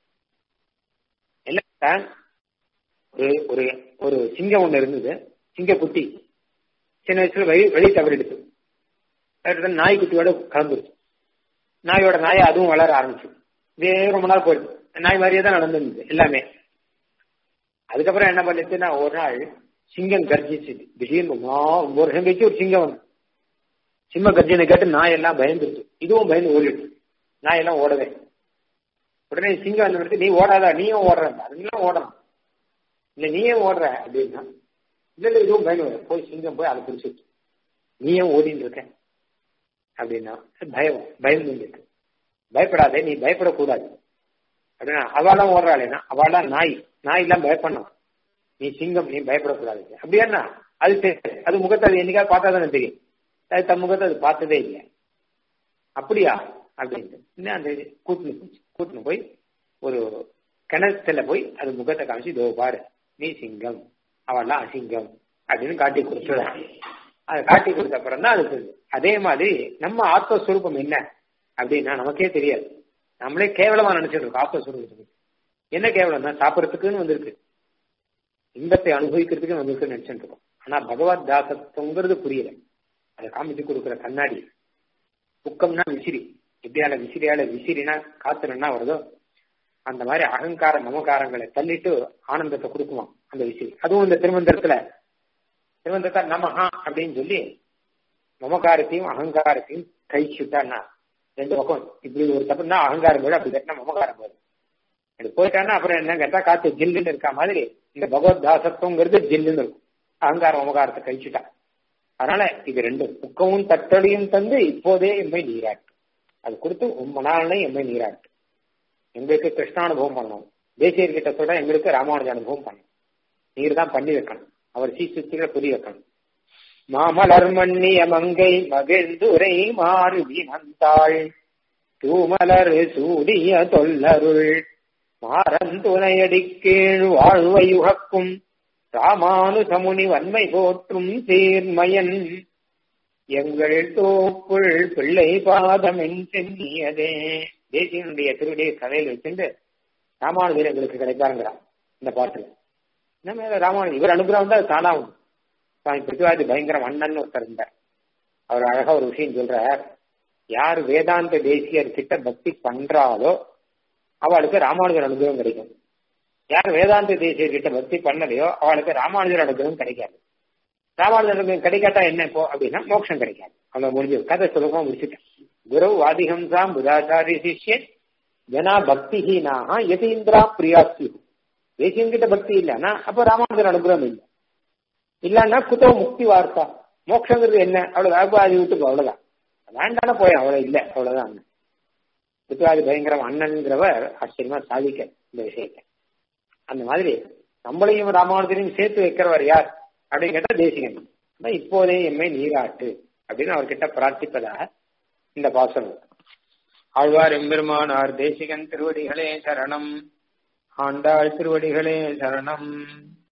இல்ல ஒரு ஒரு ஒரு சிங்கம் ஒண்ணு இருந்தது சிங்க குட்டி சின்ன வயசுல வெளி வெளி தவறிடுச்சு நாய் குட்டியோட கலந்துருச்சு நாயோட நாயை அதுவும் வளர ஆரம்பிச்சு இதே ரொம்ப நாள் போயிடுச்சு நாய் மாதிரியே தான் நடந்துருந்தது எல்லாமே அதுக்கப்புறம் என்ன பண்ணிச்சுன்னா ஒரு நாள் சிங்கம் கர்ஜிச்சு திடீர்னு ஒரு வருஷம் கழிச்சு ஒரு சிங்கம் வந்து சிம்ம கர்ஜனை கேட்டு நாய் எல்லாம் பயந்துருச்சு இதுவும் பயந்து ஓடிடுச்சு நாய் எல்லாம் ஓடவே உடனே சிங்கம் வந்து நீ ஓடாதா நீயும் ஓடுற அதுலாம் ஓடணும் இல்ல நீயே ஓடுற அப்படின்னா இல்ல இல்ல இதுவும் பயந்து போய் சிங்கம் போய் அதை பிடிச்சிட்டு நீயே ஓடின்னு இருக்க அப்படின்னா பயம் பயம் இருக்கு பயப்படாதே நீ பயப்படக்கூடாது அப்படின்னா அவளாம் ஓடுறாளேனா அவளாம் நாய் நாய் எல்லாம் பயப்படணும் நீ சிங்கம் நீ பயப்படக்கூடாது அப்படியா அது தெரியும் அது முகத்தை அது என்னைக்காவது பார்த்தா தானே தெரியும் அது தன் முகத்தை அது பார்த்ததே இல்லை அப்படியா அப்படின்ட்டு இன்னும் அந்த கூட்டுனு போச்சு கூட்டுனு போய் ஒரு கிணத்துல போய் அது முகத்தை காமிச்சு இதோ பாரு நீ சிங்கம் அவெல்லாம் அசிங்கம் அப்படின்னு காட்டி கொடுத்துடுறான் அதை காட்டி கொடுத்த அப்புறம் தான் அது தெரியுது அதே மாதிரி நம்ம ஆத்மஸ்வரூபம் என்ன அப்படின்னா நமக்கே தெரியாது நம்மளே கேவலமா நினைச்சிட்டு இருக்கோம் ஆத்மஸ்வரூபத்தை என்ன கேவலம் தான் சாப்பிடறதுக்குன்னு வந்திருக்கு இன்பத்தை அனுபவிக்கிறதுக்கு வந்திருக்குன்னு நினைச்சுட்டு இருக்கோம் ஆனா பகவத் தாசத்துவங்கிறது புரியல அதை காமிச்சு கொடுக்குற கண்ணாடி புக்கம்னா விசிறி எப்படியால விசிறியால விசிறினா காத்துனா வருதோ அந்த மாதிரி அகங்கார மமகாரங்களை தள்ளிட்டு ஆனந்தத்தை கொடுக்குவான் அந்த விசிறி அதுவும் இந்த திருமந்திரத்துல திருமந்திரத்தை நமஹா அப்படின்னு சொல்லி மமகாரத்தையும் அகங்காரத்தையும் கை சுட்டான்னா ரெண்டு பக்கம் இப்படி ஒரு தப்புனா அகங்காரம் போயிடும் அப்படி கட்டினா மமகாரம் போயிடும் இப்படி போயிட்டான்னா அப்புறம் என்ன கேட்டா காத்து ஜில்லுன்னு இருக்கா மாதிரி இந்த பகவத் தாசத்துவங்கிறது ஜில்லுன்னு இருக்கும் அகங்கார மமகாரத்தை கழிச்சுட்டா அதனால இது ரெண்டும் புக்கவும் தட்டடியும் தந்து இப்போதே எம்மை நீராட்டு அது கொடுத்து ரொம்ப நாளே எம்மை நீராட்டு எங்களுக்கு கிருஷ்ணானுபவம் பண்ணணும் தேசியர்கிட்ட சொல்ற எங்களுக்கு ராமானுஜ அனுபவம் பண்ணணும் நீர் தான் பண்ணி வைக்கணும் அவர் சீசுத்திகளை புரிய வைக்கணும் மாமலர் மன்னிய மங்கை மகிழ்ந்துரை மாறுவி நந்தாள் தூமலர் சூடிய தொல்லருள் மாறந்துணையடி கீழ் வாழ்வையுகக்கும் ராமானுசமுனி வன்மை போற்றும் சீர்மயன் எங்கள் தோப்புள் பிள்ளை பாதம் சென்னியதே தேசியனுடைய திருடைய கதையில் வச்சுட்டு ராமானுஜர் எங்களுக்கு கிடைப்பாருங்கிறான் இந்த பாட்டுல என்ன மேல ராமானுஜர் இவர் அனுகிரகம் தான் தானா உண்டு சுவாமி பிருத்திவாதி பயங்கரம் அண்ணன் ஒருத்தர் இருந்தார் அவர் அழகா ஒரு விஷயம் சொல்றார் யார் வேதாந்த தேசியர் கிட்ட பக்தி பண்றாலோ அவளுக்கு ராமானுஜர் அனுகிரகம் கிடைக்கும் யார் வேதாந்த தேசியர் கிட்ட பக்தி பண்ணலையோ அவளுக்கு ராமானுஜர் அனுகிரகம் கிடைக்காது ராமானுஜர் அனுகிரகம் கிடைக்காட்டா என்ன இப்போ அப்படின்னா மோட்சம் கிடைக்காது அவங்க முடிஞ்சு கதை சுலபமா முடிச்சுட்டேன் குரு வாதிஹம்சாம் புதாச்சாரிய சிஷ்யன் ஜனா பக்திஹீனாக யதீந்திரா பிரியாஸ்தி தேசியம் கிட்ட பக்தி இல்லைன்னா அப்ப ராமானுஜர் அனுகிரகம் இல்லை இல்லன்னா குத்தோ முக்தி வார்த்தா மோட்சங்கிறது என்ன அவ்வளவு அது விட்டு அவ்வளவுதான் வேண்டான போய் அவ்வளவு இல்லை அவ்வளவுதான் புத்துவாதி பயங்கரம் அண்ணன்கிறவர் ஆச்சரியமா சாதிக்க இந்த விஷயத்தை அந்த மாதிரி நம்மளையும் ராமானுஜரையும் சேர்த்து வைக்கிறவர் யார் அப்படின்னு கேட்டா தேசிகன் இப்போதே எம்மை நீராட்டு அப்படின்னு அவர்கிட்ட பிரார்த்திப்பதாக இந்த பாசனம் ஆழ்வார் எம்பெருமானார் தேசிகன் திருவடிகளே சரணம் ஆண்டாள் திருவடிகளே சரணம்